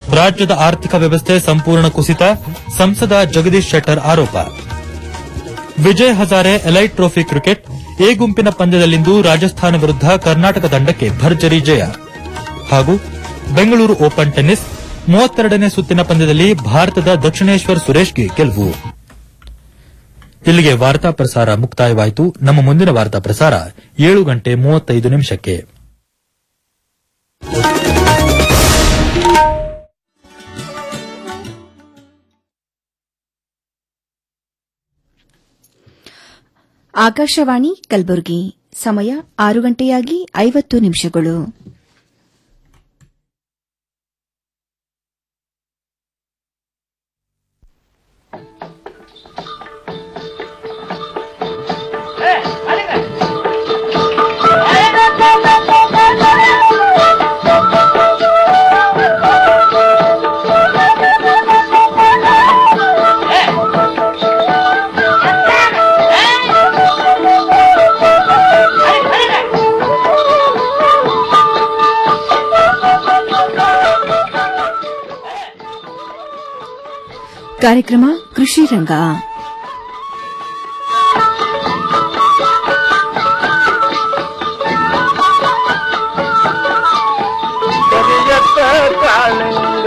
ರಾಜ್ಯದ ಆರ್ಥಿಕ ವ್ಯವಸ್ಥೆ ಸಂಪೂರ್ಣ ಕುಸಿತ ಸಂಸದ ಜಗದೀಶ್ ಶೆಟ್ಟರ್ ಆರೋಪ Vijay Hazare elite trophy cricket A ಗುಂಪಿನ ಪಂದ್ಯದಲ್ಲಿಂದು ರಾಜಸ್ಥಾನ ವಿರುದ್ಧ ಕರ್ನಾಟಕ ತಂಡಕ್ಕೆ ಭರ್ಜರಿ ಜಯ ಹಾಗೂ ಬೆಂಗಳೂರು ಓಪನ್ ಟೆನ್ನಿಸ್ ಮೂವತ್ತೆರಡನೇ ಸುತ್ತಿನ ಪಂದ್ಯದಲ್ಲಿ ಭಾರತದ ದಕ್ಷಿಣೇಶ್ವರ್ ಸುರೇಶ್ಗೆ ಗೆಲುವು ಇಲ್ಲಿಗೆ ವಾರ್ತಾ ಪ್ರಸಾರ ಮುಕ್ತಾಯವಾಯಿತು ನಮ್ಮ ಮುಂದಿನ ವಾರ್ತಾ ಪ್ರಸಾರ ಏಳು ಗಂಟೆ ಮೂವತ್ತೈದು ನಿಮಿಷಕ್ಕೆ ಆಕಾಶವಾಣಿ ಕಲಬುರಗಿ ಸಮಯ ಆರು ಗಂಟೆಯಾಗಿ ಐವತ್ತು ನಿಮಿಷಗಳು ಕಾರ್ಯಕ್ರಮ ಕೃಷಿ ರಂಗ ಕರಿಯತ್ತ ಕಾಳಿಂಗ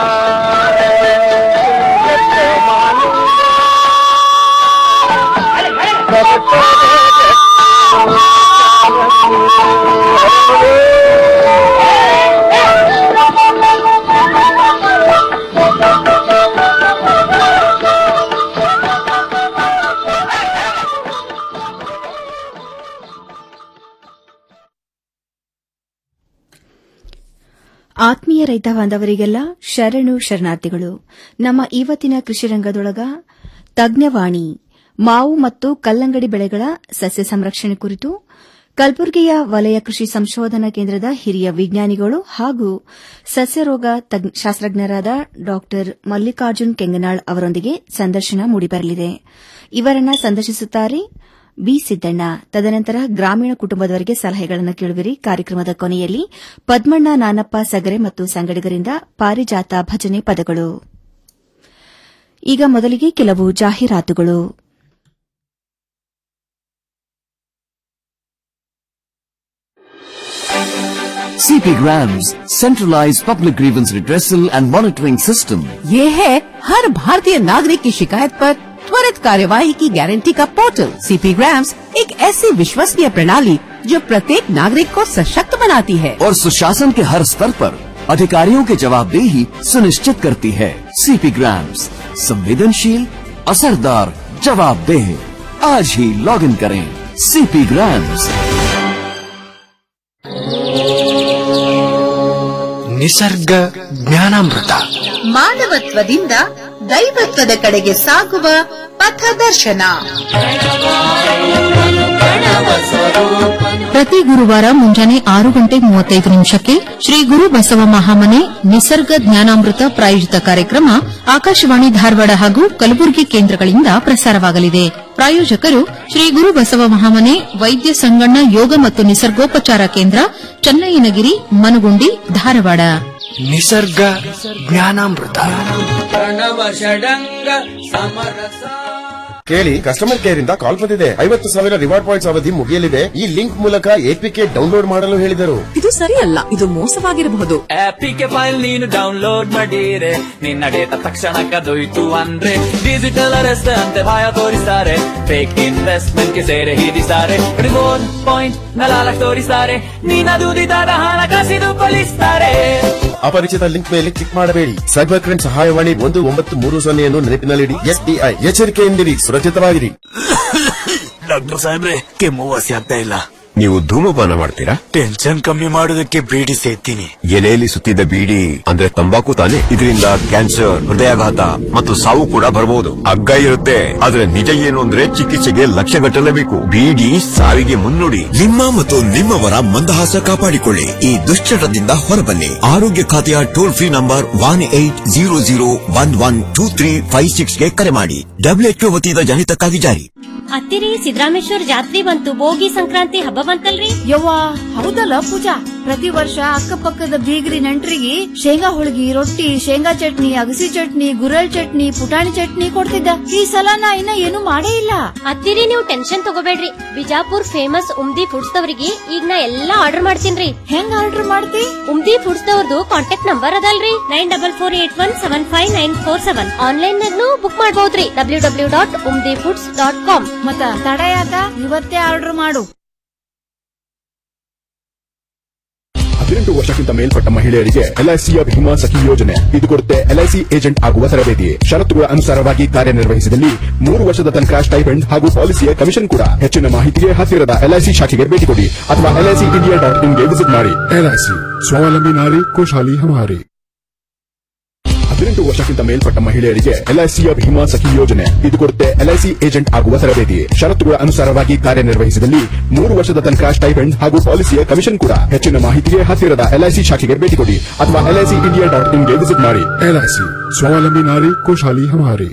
ಕರಿಯತ್ತ ಮಾಲಿಂಗ. ಆತ್ಮೀಯ ರೈತ ಬಾಂಧವರಿಗೆಲ್ಲ ಶರಣು ಶರಣಾರ್ಥಿಗಳು ನಮ್ಮ ಇವತ್ತಿನ ಕೃಷಿ ರಂಗದೊಳಗ ತಜ್ಞವಾಣಿ ಮಾವು ಮತ್ತು ಕಲ್ಲಂಗಡಿ ಬೆಳೆಗಳ ಸಸ್ಯ ಸಂರಕ್ಷಣೆ ಕುರಿತು ಕಲಬುರಗಿಯ ವಲಯ ಕೃಷಿ ಸಂಶೋಧನಾ ಕೇಂದ್ರದ ಹಿರಿಯ ವಿಜ್ಞಾನಿಗಳು ಹಾಗೂ ಸಸ್ಯರೋಗ ತಜ್ಞ- ಶಾಸ್ತ್ರಜ್ಞರಾದ ಡಾ ಮಲ್ಲಿಕಾರ್ಜುನ್ ಕೆಂಗನಾಳ್ ಅವರೊಂದಿಗೆ ಸಂದರ್ಶನ ಮೂಡಿಬರಲಿದೆ ಇವರನ್ನ ಸಂದರ್ಶಿಸುತ್ತಾರೆ ಬಿ ಸಿದ್ದಣ್ಣ ತದನಂತರ ಗ್ರಾಮೀಣ ಕುಟುಂಬದವರಿಗೆ ಸಲಹೆಗಳನ್ನು ಕೇಳುವಿರಿ ಕಾರ್ಯಕ್ರಮದ ಕೊನೆಯಲ್ಲಿ ಪದ್ಮಣ್ಣ ನಾನಪ್ಪ ಸಗರೆ ಮತ್ತು ಸಂಗಡಿಗರಿಂದ ಪಾರಿಜಾತ ಭಜನೆ ಪದಗಳು ಈಗ ಮೊದಲಿಗೆ ಕೆಲವು ಜಾಹೀರಾತುಗಳು CP Grams, centralized public grievance redressal and monitoring system. ये है हर भारतीय नागरिक की शिकायत पर त्वरित कार्यवाही की गारंटी का पोर्टल सीपी ग्राम्स एक ऐसी विश्वसनीय प्रणाली जो प्रत्येक नागरिक को सशक्त बनाती है और सुशासन के हर स्तर पर अधिकारियों की जवाबदेही सुनिश्चित करती है सीपी ग्राम्स संवेदनशील असरदार जवाबदेह आज ही लॉग इन करें सीपी ग्राम्स ನಿಸರ್ಗ ಜ್ಞಾನಾಮೃತ ಮಾನವತ್ವದಿಂದ ದೈವತ್ವದ ಕಡೆಗೆ ಸಾಗುವ ಪಥದರ್ಶನ ಪ್ರತಿ ಗುರುವಾರ ಮುಂಜಾನೆ ಆರು ಗಂಟೆ ಮೂವತ್ತೈದು ನಿಮಿಷಕ್ಕೆ ಶ್ರೀ ಗುರು ಬಸವ ಮಹಾಮನೆ ನಿಸರ್ಗ ಜ್ಞಾನಾಮೃತ ಪ್ರಾಯೋಜಿತ ಕಾರ್ಯಕ್ರಮ ಆಕಾಶವಾಣಿ ಧಾರವಾಡ ಹಾಗೂ ಕಲಬುರಗಿ ಕೇಂದ್ರಗಳಿಂದ ಪ್ರಸಾರವಾಗಲಿದೆ ಪ್ರಾಯೋಜಕರು ಶ್ರೀ ಗುರು ಬಸವ ಮಹಾಮನೆ ವೈದ್ಯ ಸಂಗಣ್ಣ ಯೋಗ ಮತ್ತು ನಿಸರ್ಗೋಪಚಾರ ಕೇಂದ್ರ ಚನ್ನಯ್ಯನಗಿರಿ ಮನಗುಂಡಿ ಧಾರವಾಡ ನಿಸರ್ಗ ಜ್ಞಾನಾಮೃತ ಕೇಳಿ ಕಸ್ಟಮರ್ ಕೇರ್ ಇಂದ ಕಾಲ್ ಬಂದಿದೆ ಐವತ್ತು ಸಾವಿರ ರಿವಾರ್ಡ್ ಪಾಯಿಂಟ್ಸ್ ಅವಧಿ ಮುಗಿಯಲಿದೆ ಈ ಲಿಂಕ್ ಮೂಲಕ ಎಪಿಕೆ ಡೌನ್ಲೋಡ್ ಮಾಡಲು ಹೇಳಿದರು ಇದು ಸರಿಯಲ್ಲ ಇದು ಮೋಸವಾಗಿರಬಹುದು ಆಪಿಗೆ ಫೈಲ್ ನೀನು ಡೌನ್ಲೋಡ್ ಮಾಡಿರೆ ನಿನ್ನ ಡೇಟಾ ತಕ್ಷಣ ಕದೊಯ್ತು ಅಂದ್ರೆ ಡಿಜಿಟಲ್ ಅರೆಸ್ಟ್ ಅಂತೆ ಭಯ ತೋರಿಸ್ತಾರೆ ಫೇಕ್ ಇನ್ವೆಸ್ಟ್ಮೆಂಟ್ ಗೆ ಸೇರೆ ಹಿಡಿಸ್ತಾರೆ ರಿಮೋಟ್ ಪಾಯಿಂಟ್ ನಲಾಲಕ್ ತೋರಿಸ್ತಾರೆ ನಿನ್ನ ದುಡಿದಾದ ಹಣ ಕಸಿದು ಕೊಲಿಸ್ತಾರೆ ಅಪರಿಚಿತ ಲಿಂಕ್ ಮೇಲೆ ಕ್ಲಿಕ್ ಮಾಡಬೇಡಿ ಸೈಬರ್ ಕ್ರೈಮ್ ಸಹಾಯವಾಣಿ ಒಂದು ಒಂಬತ್ತು ಮೂರು ಸೊನ್ನೆಯನ್ನು ನೆನಪಿನಲ್ಲಿಡಿ ಎಸ್ಬಿಐ ಎಚ್ಚರಿಕೆಯಿಂದಿರಿ ಸುರಕ್ಷಿತವಾಗಿರಿ ಡಾಕ್ಟರ್ ಸಾಹೇಬ್ರೆ ಕೆಮ್ಮು ವಾಸಿ ಆಗ್ತಾ ಇಲ್ಲ ನೀವು ಧೂಮಪಾನ ಮಾಡ್ತೀರಾ ಟೆನ್ಷನ್ ಕಮ್ಮಿ ಮಾಡೋದಕ್ಕೆ ಬೀಡಿ ಸೇತೀನಿ ಎಲೆಯಲ್ಲಿ ಸುತ್ತಿದ್ದ ಬೀಡಿ ಅಂದ್ರೆ ತಂಬಾಕು ತಾನೆ ಇದರಿಂದ ಕ್ಯಾನ್ಸರ್ ಹೃದಯಾಘಾತ ಮತ್ತು ಸಾವು ಕೂಡ ಬರಬಹುದು ಹಗ್ಗ ಇರುತ್ತೆ ಆದ್ರೆ ನಿಜ ಏನು ಅಂದ್ರೆ ಚಿಕಿತ್ಸೆಗೆ ಲಕ್ಷ ಗಟ್ಟಲೇಬೇಕು ಬೀಡಿ ಸಾವಿಗೆ ಮುನ್ನುಡಿ ನಿಮ್ಮ ಮತ್ತು ನಿಮ್ಮವರ ಮಂದಹಾಸ ಕಾಪಾಡಿಕೊಳ್ಳಿ ಈ ದುಶ್ಚಟದಿಂದ ಹೊರಬನ್ನಿ ಆರೋಗ್ಯ ಖಾತೆಯ toll free number one eight zero zero one one two three five ಸಿಕ್ಸ್ಗೆ ಕರೆ ಮಾಡಿ ಡಬ್ಲ್ಯೂಎಚ್ಒ ವತಿಯಿಂದ ಜನಿತಕ್ಕಾಗಿ ಜಾರಿ ಅತ್ತಿರಿ ಸಿದ್ದರಾಮೇಶ್ವರ ಜಾತ್ರೆ ಬಂತು ಭೋಗಿ ಸಂಕ್ರಾಂತಿ ಹಬ್ಬ ಬಂತಲ್ರಿ ಯವ್ವಾ ಹೌದಲ್ಲ ಪೂಜಾ ಪ್ರತಿ ವರ್ಷ ಅಕ್ಕಪಕ್ಕದ ಬೀಗ್ರಿ ನೆಂಟ್ರಿಗೆ ಶೇಂಗಾ ಹೋಳಿಗೆ ರೊಟ್ಟಿ ಶೇಂಗಾ ಚಟ್ನಿ ಅಗಸಿ ಚಟ್ನಿ ಗುರಳ್ ಚಟ್ನಿ ಪುಟಾಣಿ ಚಟ್ನಿ ಕೊಡ್ತಿದ್ದ ಈ ಸಲ ನಾ ಇನ್ನ ಏನು ಮಾಡೇ ಇಲ್ಲ ಅತ್ತಿರಿ ನೀವು ಟೆನ್ಷನ್ ತಗೋಬೇಡ್ರಿ ಬಿಜಾಪುರ್ ಫೇಮಸ್ ಉಮ್ದಿ ಫುಡ್ಸ್ ದವರಿಗೆ ಈಗ ನಾ ಎಲ್ಲಾ ಆರ್ಡರ್ ಮಾಡ್ತೀನ್ರಿ ಹೆಂಗ್ ಆರ್ಡರ್ ಮಾಡ್ತಿ ಉಮ್ದಿ ಫುಡ್ಸ್ ದವ್ರದ್ದು ಕಾಂಟ್ಯಾಕ್ಟ್ ನಂಬರ್ ಅದಲ್ರಿ nine double four eight one seven five nine four seven online ನಾಗ್ನು ಬುಕ್ ಮಾಡಬಹುದ್ರಿ W W dot Umdi foods dot com ಮತ್ತ ತಡ ಯಾಕ ಇವತ್ತೇ ಆರ್ಡರ್ ಮಾಡು ಹದಿನೆಂಟು ವರ್ಷಕ್ಕಿಂತ ಮೇಲ್ಪಟ್ಟ ಮಹಿಳೆಯರಿಗೆ ಎಲ್ಐಸಿಯ ಭೀಮಾ ಸಖಿ ಯೋಜನೆ ಇದು ಕೊಡುತ್ತೆ ಎಲ್ಐಸಿ ಏಜೆಂಟ್ ಆಗುವ ತರಬೇತಿ ಷರತ್ತುಗಳ ಅನುಸಾರವಾಗಿ ಕಾರ್ಯನಿರ್ವಹಿಸಿದಲ್ಲಿ ಮೂರು ವರ್ಷದ ತನಕ ಸ್ಟೈಪೆಂಡ್ ಹಾಗೂ ಪಾಲಿಸಿಯ ಕಮಿಷನ್ ಕೂಡ ಹೆಚ್ಚಿನ ಮಾಹಿತಿಗೆ ಹತ್ತಿರದ ಎಲ್ಐಸಿ ಶಾಖೆಗೆ ಭೇಟಿ ಕೊಡಿ ಅಥವಾ ಎಲ್ಐಸಿ ಇಂಡಿಯಾ ಡಾಟ್ ಇನ್ಗೆ ವಿಸಿಟ್ ಮಾಡಿ ಎಲ್ಐಸಿ ಸ್ವಾವಲಂಬಿ ನಾರಿ ಖುಷಾಲಿ ಹಮಾರಿ ಹದಿನೆಂಟು ವರ್ಷಕ್ಕಿಂತ ಮೇಲ್ಪಟ್ಟ ಮಹಿಳೆಯರಿಗೆ ಎಲ್ಐಸಿಯ ಭೀಮಾ ಸಖಿ ಯೋಜನೆ ಇದು ಕೊಡುತ್ತೆ ಎಲ್ಐಸಿ ಏಜೆಂಟ್ ಆಗುವ ತರಬೇತಿ ಷರತ್ತುಗಳ ಅನುಸಾರವಾಗಿ ಕಾರ್ಯನಿರ್ವಹಿಸಿದಲ್ಲಿ ಮೂರು ವರ್ಷದ ತನಕ ಸ್ಟೈಪೆಂಡ್ ಹಾಗೂ ಪಾಲಿಸಿಯ ಕಮಿಷನ್ ಕೂಡ ಹೆಚ್ಚಿನ ಮಾಹಿತಿಗೆ ಹತ್ತಿರದ ಎಲ್ಐಸಿ ಶಾಖೆಗೆ ಭೇಟಿ ಕೊಡಿ ಅಥವಾ ಎಲ್ಐಸಿ ಇಂಡಿಯಾ ಡಾಟ್ ಇನ್ಗೆ ವಿಸಿಟ್ ಮಾಡಿ ಎಲ್ಐಸಿ ಸ್ವಾವಲಂಬಿ ನಾರಿ ಖುಷಾಲಿ ಹಮಾರಿ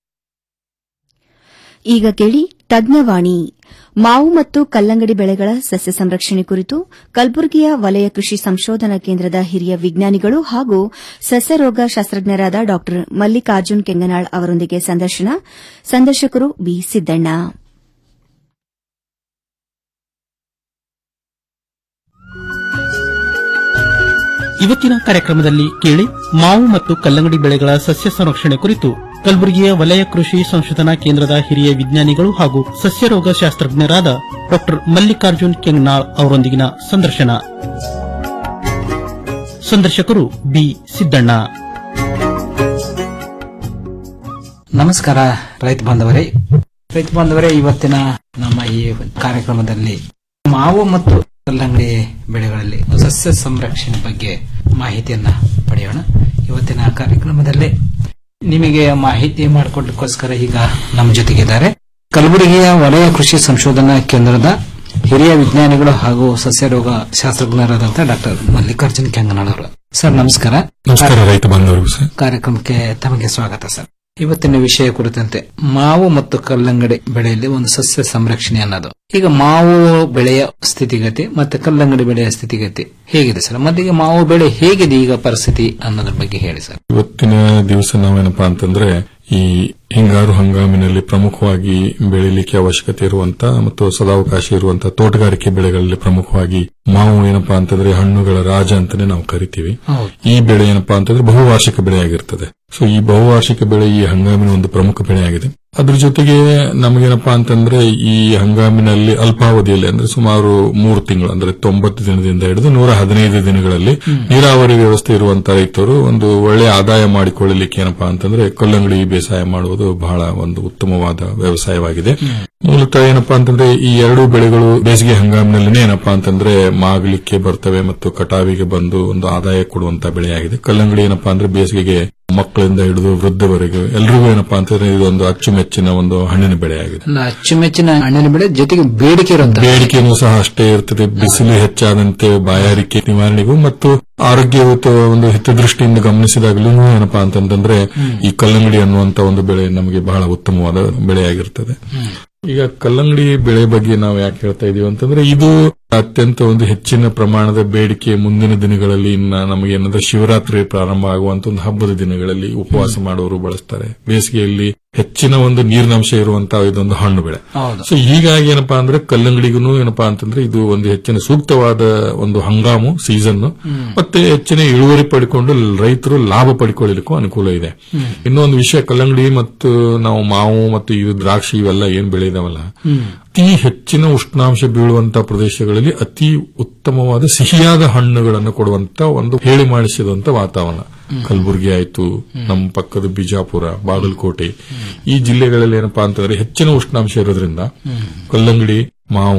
ಈಗ ಕೇಳಿ ತಜ್ಞವಾಣಿ ಮಾವು ಮತ್ತು ಕಲ್ಲಂಗಡಿ ಬೆಳೆಗಳ ಸಸ್ಯ ಸಂರಕ್ಷಣೆ ಕುರಿತು ಕಲಬುರಗಿಯ ವಲಯ ಕೃಷಿ ಸಂಶೋಧನಾ ಕೇಂದ್ರದ ಹಿರಿಯ ವಿಜ್ಞಾನಿಗಳು ಹಾಗೂ ಸಸ್ಯರೋಗ ಶಾಸ್ತ್ರಜ್ಞರಾದ ಡಾ ಮಲ್ಲಿಕಾರ್ಜುನ್ ಕೆಂಗನಾಳ್ ಅವರೊಂದಿಗೆ ಸಂದರ್ಶನ ಸಂದರ್ಶಕರು ಬಿ ಸಿದ್ದಣ್ಣ ಇವತ್ತಿನ ಕಾರ್ಯಕ್ರಮದಲ್ಲಿ ಕೇಳಿ ಮಾವು ಮತ್ತು ಕಲ್ಲಂಗಡಿ ಬೆಳೆಗಳ ಸಸ್ಯ ಸಂರಕ್ಷಣೆ ಕುರಿತು ಕಲಬುರಗಿಯ ವಲಯ ಕೃಷಿ ಸಂಶೋಧನಾ ಕೇಂದ್ರದ ಹಿರಿಯ ವಿಜ್ಞಾನಿಗಳು ಹಾಗೂ ಸಸ್ಯರೋಗ ಶಾಸ್ತ್ರಜ್ಞರಾದ ಡಾ ಮಲ್ಲಿಕಾರ್ಜುನ್ ಕೆಂಗ್ನಾಳ್ ಅವರೊಂದಿಗಿನ ಸಂದರ್ಶನ ಸಂದರ್ಶಕರು ಬಿ ಸಿದ್ದಣ್ಣ ನಮಸ್ಕಾರ ರೈತ ಬಾಂಧವರೇ ರೈತ ಬಾಂಧವರೇ ಇವತ್ತಿನ ನಮ್ಮ ಈ ಕಾರ್ಯಕ್ರಮದಲ್ಲಿ ಮಾವು ಮತ್ತು ಕಲ್ಲಂಗಡಿ ಬೆಳೆಗಳಲ್ಲಿ ಸಸ್ಯ ಸಂರಕ್ಷಣೆ ಬಗ್ಗೆ ಮಾಹಿತಿಯನ್ನ ಪಡೆಯೋಣ ಇವತ್ತಿನ ಕಾರ್ಯಕ್ರಮದಲ್ಲಿ ನಿಮಗೆ ಮಾಹಿತಿ ಮಾಡಿಕೊಡ್ಲಿಕ್ಕೋಸ್ಕರ ಈಗ ನಮ್ಮ ಜೊತೆಗಿದ್ದಾರೆ ಕಲಬುರಗಿಯ ವಲಯ ಕೃಷಿ ಸಂಶೋಧನಾ ಕೇಂದ್ರದ ಹಿರಿಯ ವಿಜ್ಞಾನಿಗಳು ಹಾಗೂ ಸಸ್ಯರೋಗ ಶಾಸ್ತ್ರಜ್ಞರಾದಂತಹ ಡಾಕ್ಟರ್ ಮಲ್ಲಿಕಾರ್ಜುನ್ ಕೆಂಗನಾಳ್ ಅವರು ಸರ್ ನಮಸ್ಕಾರ ನಮಸ್ಕಾರ ರೈತ ಬಾಂಧವರಿಗೂ ಸರ್ ಕಾರ್ಯಕ್ರಮಕ್ಕೆ ತಮಗೆ ಸ್ವಾಗತ ಸರ್ ಇವತ್ತಿನ ವಿಷಯ ಕುರಿತಂತೆ ಮಾವು ಮತ್ತು ಕಲ್ಲಂಗಡಿ ಬೆಳೆಯಲ್ಲಿ ಒಂದು ಸಸ್ಯ ಸಂರಕ್ಷಣೆ ಅನ್ನೋದು ಈಗ ಮಾವು ಬೆಳೆಯ ಸ್ಥಿತಿಗತಿ ಮತ್ತೆ ಕಲ್ಲಂಗಡಿ ಬೆಳೆಯ ಸ್ಥಿತಿಗತಿ ಹೇಗಿದೆ ಸರ್ ಮೊದಲಿಗೆ ಮಾವು ಬೆಳೆ ಹೇಗಿದೆ ಈಗ ಪರಿಸ್ಥಿತಿ ಅನ್ನೋದ್ರ ಬಗ್ಗೆ ಹೇಳಿ ಸರ್ ಇವತ್ತಿನ ದಿವಸ ನಾವೇನಪ್ಪಾ ಅಂತಂದ್ರೆ ಈ ಹಿಂಗಾರು ಹಂಗಾಮಿನಲ್ಲಿ ಪ್ರಮುಖವಾಗಿ ಬೆಳಿಲಿಕ್ಕೆ ಅವಶ್ಯಕತೆ ಇರುವಂತ ಮತ್ತು ಸದಾವಕಾಶ ಇರುವಂತ ತೋಟಗಾರಿಕೆ ಬೆಳೆಗಳಲ್ಲಿ ಪ್ರಮುಖವಾಗಿ ಮಾವು ಏನಪ್ಪಾ ಅಂತಂದ್ರೆ ಹಣ್ಣುಗಳ ರಾಜ ಅಂತಾನೆ ನಾವು ಕರಿತೀವಿ ಈ ಬೆಳೆ ಏನಪ್ಪಾ ಅಂತಂದ್ರೆ ಬಹುವಾರ್ಷಿಕ ಬೆಳೆಯಾಗಿರ್ತದೆ ಸೊ ಈ ಬಹುವಾರ್ಷಿಕ ಬೆಳೆ ಈ ಹಂಗಾಮಿನ ಒಂದು ಪ್ರಮುಖ ಬೆಳೆಯಾಗಿದೆ ಅದ್ರ ಜೊತೆಗೆ ನಮಗೇನಪ್ಪಾ ಅಂತಂದ್ರೆ ಈ ಹಂಗಾಮಿನಲ್ಲಿ ಅಲ್ಪಾವಧಿಯಲ್ಲಿ ಅಂದ್ರೆ ಸುಮಾರು ಮೂರು ತಿಂಗಳು ಅಂದ್ರೆ ತೊಂಬತ್ತು ದಿನದಿಂದ ಹಿಡಿದು ನೂರ ಹದಿನೈದು ದಿನಗಳಲ್ಲಿ ನೀರಾವರಿ ವ್ಯವಸ್ಥೆ ಇರುವಂತ ರೈತರು ಒಂದು ಒಳ್ಳೆ ಆದಾಯ ಮಾಡಿಕೊಳ್ಳಲಿಕ್ಕೆ ಏನಪ್ಪಾ ಅಂತಂದ್ರೆ ಕಲ್ಲಂಗಡಿ ಬೇಸಾಯ ಮಾಡುವುದು ಬಹಳ ಒಂದು ಉತ್ತಮವಾದ ವ್ಯವಸಾಯವಾಗಿದೆ ಮೂಲತಃ ಏನಪ್ಪಾ ಅಂತಂದ್ರೆ ಈ ಎರಡು ಬೆಳೆಗಳು ಬೇಸಿಗೆ ಹಂಗಾಮಿನಲ್ಲಿನೇ ಏನಪ್ಪಾ ಅಂತಂದ್ರೆ ಮಾಗಲಿಕ್ಕೆ ಬರ್ತವೆ ಮತ್ತು ಕಟಾವಿಗೆ ಬಂದು ಒಂದು ಆದಾಯ ಕೊಡುವಂತ ಬೆಳೆಯಾಗಿದೆ ಕಲ್ಲಂಗಡಿ ಏನಪ್ಪಾ ಅಂದ್ರೆ ಬೇಸಿಗೆಗೆ ಮಕ್ಕಳಿಂದ ಹಿಡಿದು ವೃದ್ಧವರೆಗೂ ಎಲ್ರಿಗೂ ಏನಪ್ಪಾ ಅಂತಂದ್ರೆ ಇದೊಂದು ಅಚ್ಚುಮೆಚ್ಚಿನ ಒಂದು ಹಣ್ಣಿನ ಬೆಳೆಯಾಗಿದೆ ಒಂದು ಅಚ್ಚುಮೆಚ್ಚಿನ ಹಣ್ಣಿನ ಬೆಳೆ ಜೊತೆಗೆ ಬೇಡಿಕೆ ಇರುವಂತ ಬೇಡಿಕೆನೂ ಸಹ ಅಷ್ಟೇ ಇರ್ತದೆ ಬಿಸಿಲು ಹೆಚ್ಚಾದಂತೆ ಬಾಯಾರಿಕೆ ನಿವಾರಣೆಗೂ ಮತ್ತು ಆರೋಗ್ಯಯುತ ಒಂದು ಹಿತದೃಷ್ಟಿಯಿಂದ ಗಮನಿಸಿದಾಗಲೂ ಏನಪ್ಪಾ ಅಂತಂದ್ರೆ ಈ ಕಲ್ಲಂಗಡಿ ಅನ್ನುವಂತ ಒಂದು ಬೆಳೆ ನಮಗೆ ಬಹಳ ಉತ್ತಮವಾದ ಬೆಳೆಯಾಗಿರ್ತದೆ ಈಗ ಕಲ್ಲಂಗಡಿ ಬೆಳೆ ಬಗ್ಗೆ ನಾವು ಯಾಕೆ ಹೇಳ್ತಾ ಇದೀವಿ ಅಂತಂದ್ರೆ ಇದು ಅತ್ಯಂತ ಒಂದು ಹೆಚ್ಚಿನ ಪ್ರಮಾಣದ ಬೇಡಿಕೆ ಮುಂದಿನ ದಿನಗಳಲ್ಲಿ ಇನ್ನ ನಮಗೆ ಏನಂದ್ರೆ ಶಿವರಾತ್ರಿ ಪ್ರಾರಂಭ ಆಗುವಂತ ಒಂದು ಹಬ್ಬದ ದಿನಗಳಲ್ಲಿ ಉಪವಾಸ ಮಾಡುವವರು ಬಳಸ್ತಾರೆ ಬೇಸಿಗೆಯಲ್ಲಿ ಹೆಚ್ಚಿನ ಒಂದು ನೀರಿನಂಶ ಇರುವಂತಹ ಇದೊಂದು ಹಣ್ಣು ಬೆಳೆ ಹೌದು. ಸೊ ಹೀಗಾಗಿ ಏನಪ್ಪಾ ಅಂದ್ರೆ ಕಲ್ಲಂಗಡಿಗೂ ಏನಪ್ಪಾ ಅಂತಂದ್ರೆ ಇದು ಒಂದು ಹೆಚ್ಚಿನ ಸೂಕ್ತವಾದ ಒಂದು ಹಂಗಾಮು ಸೀಸನ್ ಮತ್ತೆ ಹೆಚ್ಚಿನ ಇಳುವರಿ ಪಡ್ಕೊಂಡು ರೈತರು ಲಾಭ ಪಡ್ಕೊಳ್ಳಲಿಕ್ಕೂ ಅನುಕೂಲ ಇದೆ ಇನ್ನೊಂದು ವಿಷಯ ಕಲ್ಲಂಗಡಿ ಮತ್ತು ನಾವು ಮಾವು ಮತ್ತು ಇವು ದ್ರಾಕ್ಷಿ ಇವೆಲ್ಲ ಏನ್ ಬೆಳೆ ಇದಾವಲ್ಲ ಅತಿ ಹೆಚ್ಚಿನ ಉಷ್ಣಾಂಶ ಬೀಳುವಂತ ಪ್ರದೇಶಗಳಲ್ಲಿ ಅತಿ ಉತ್ತಮವಾದ ಸಿಹಿಯಾದ ಹಣ್ಣುಗಳನ್ನು ಕೊಡುವಂತ ಒಂದು ಹೇಳಿ ಮಾಡಿಸಿದಂತ ವಾತಾವರಣ ಕಲಬುರಗಿ ಆಯ್ತು ನಮ್ಮ ಪಕ್ಕದ ಬಿಜಾಪುರ ಬಾಗಲಕೋಟೆ ಈ ಜಿಲ್ಲೆಗಳಲ್ಲಿ ಏನಪ್ಪಾ ಅಂತಂದ್ರೆ ಹೆಚ್ಚಿನ ಉಷ್ಣಾಂಶ ಇರೋದ್ರಿಂದ ಕಲ್ಲಂಗಡಿ ಮಾವು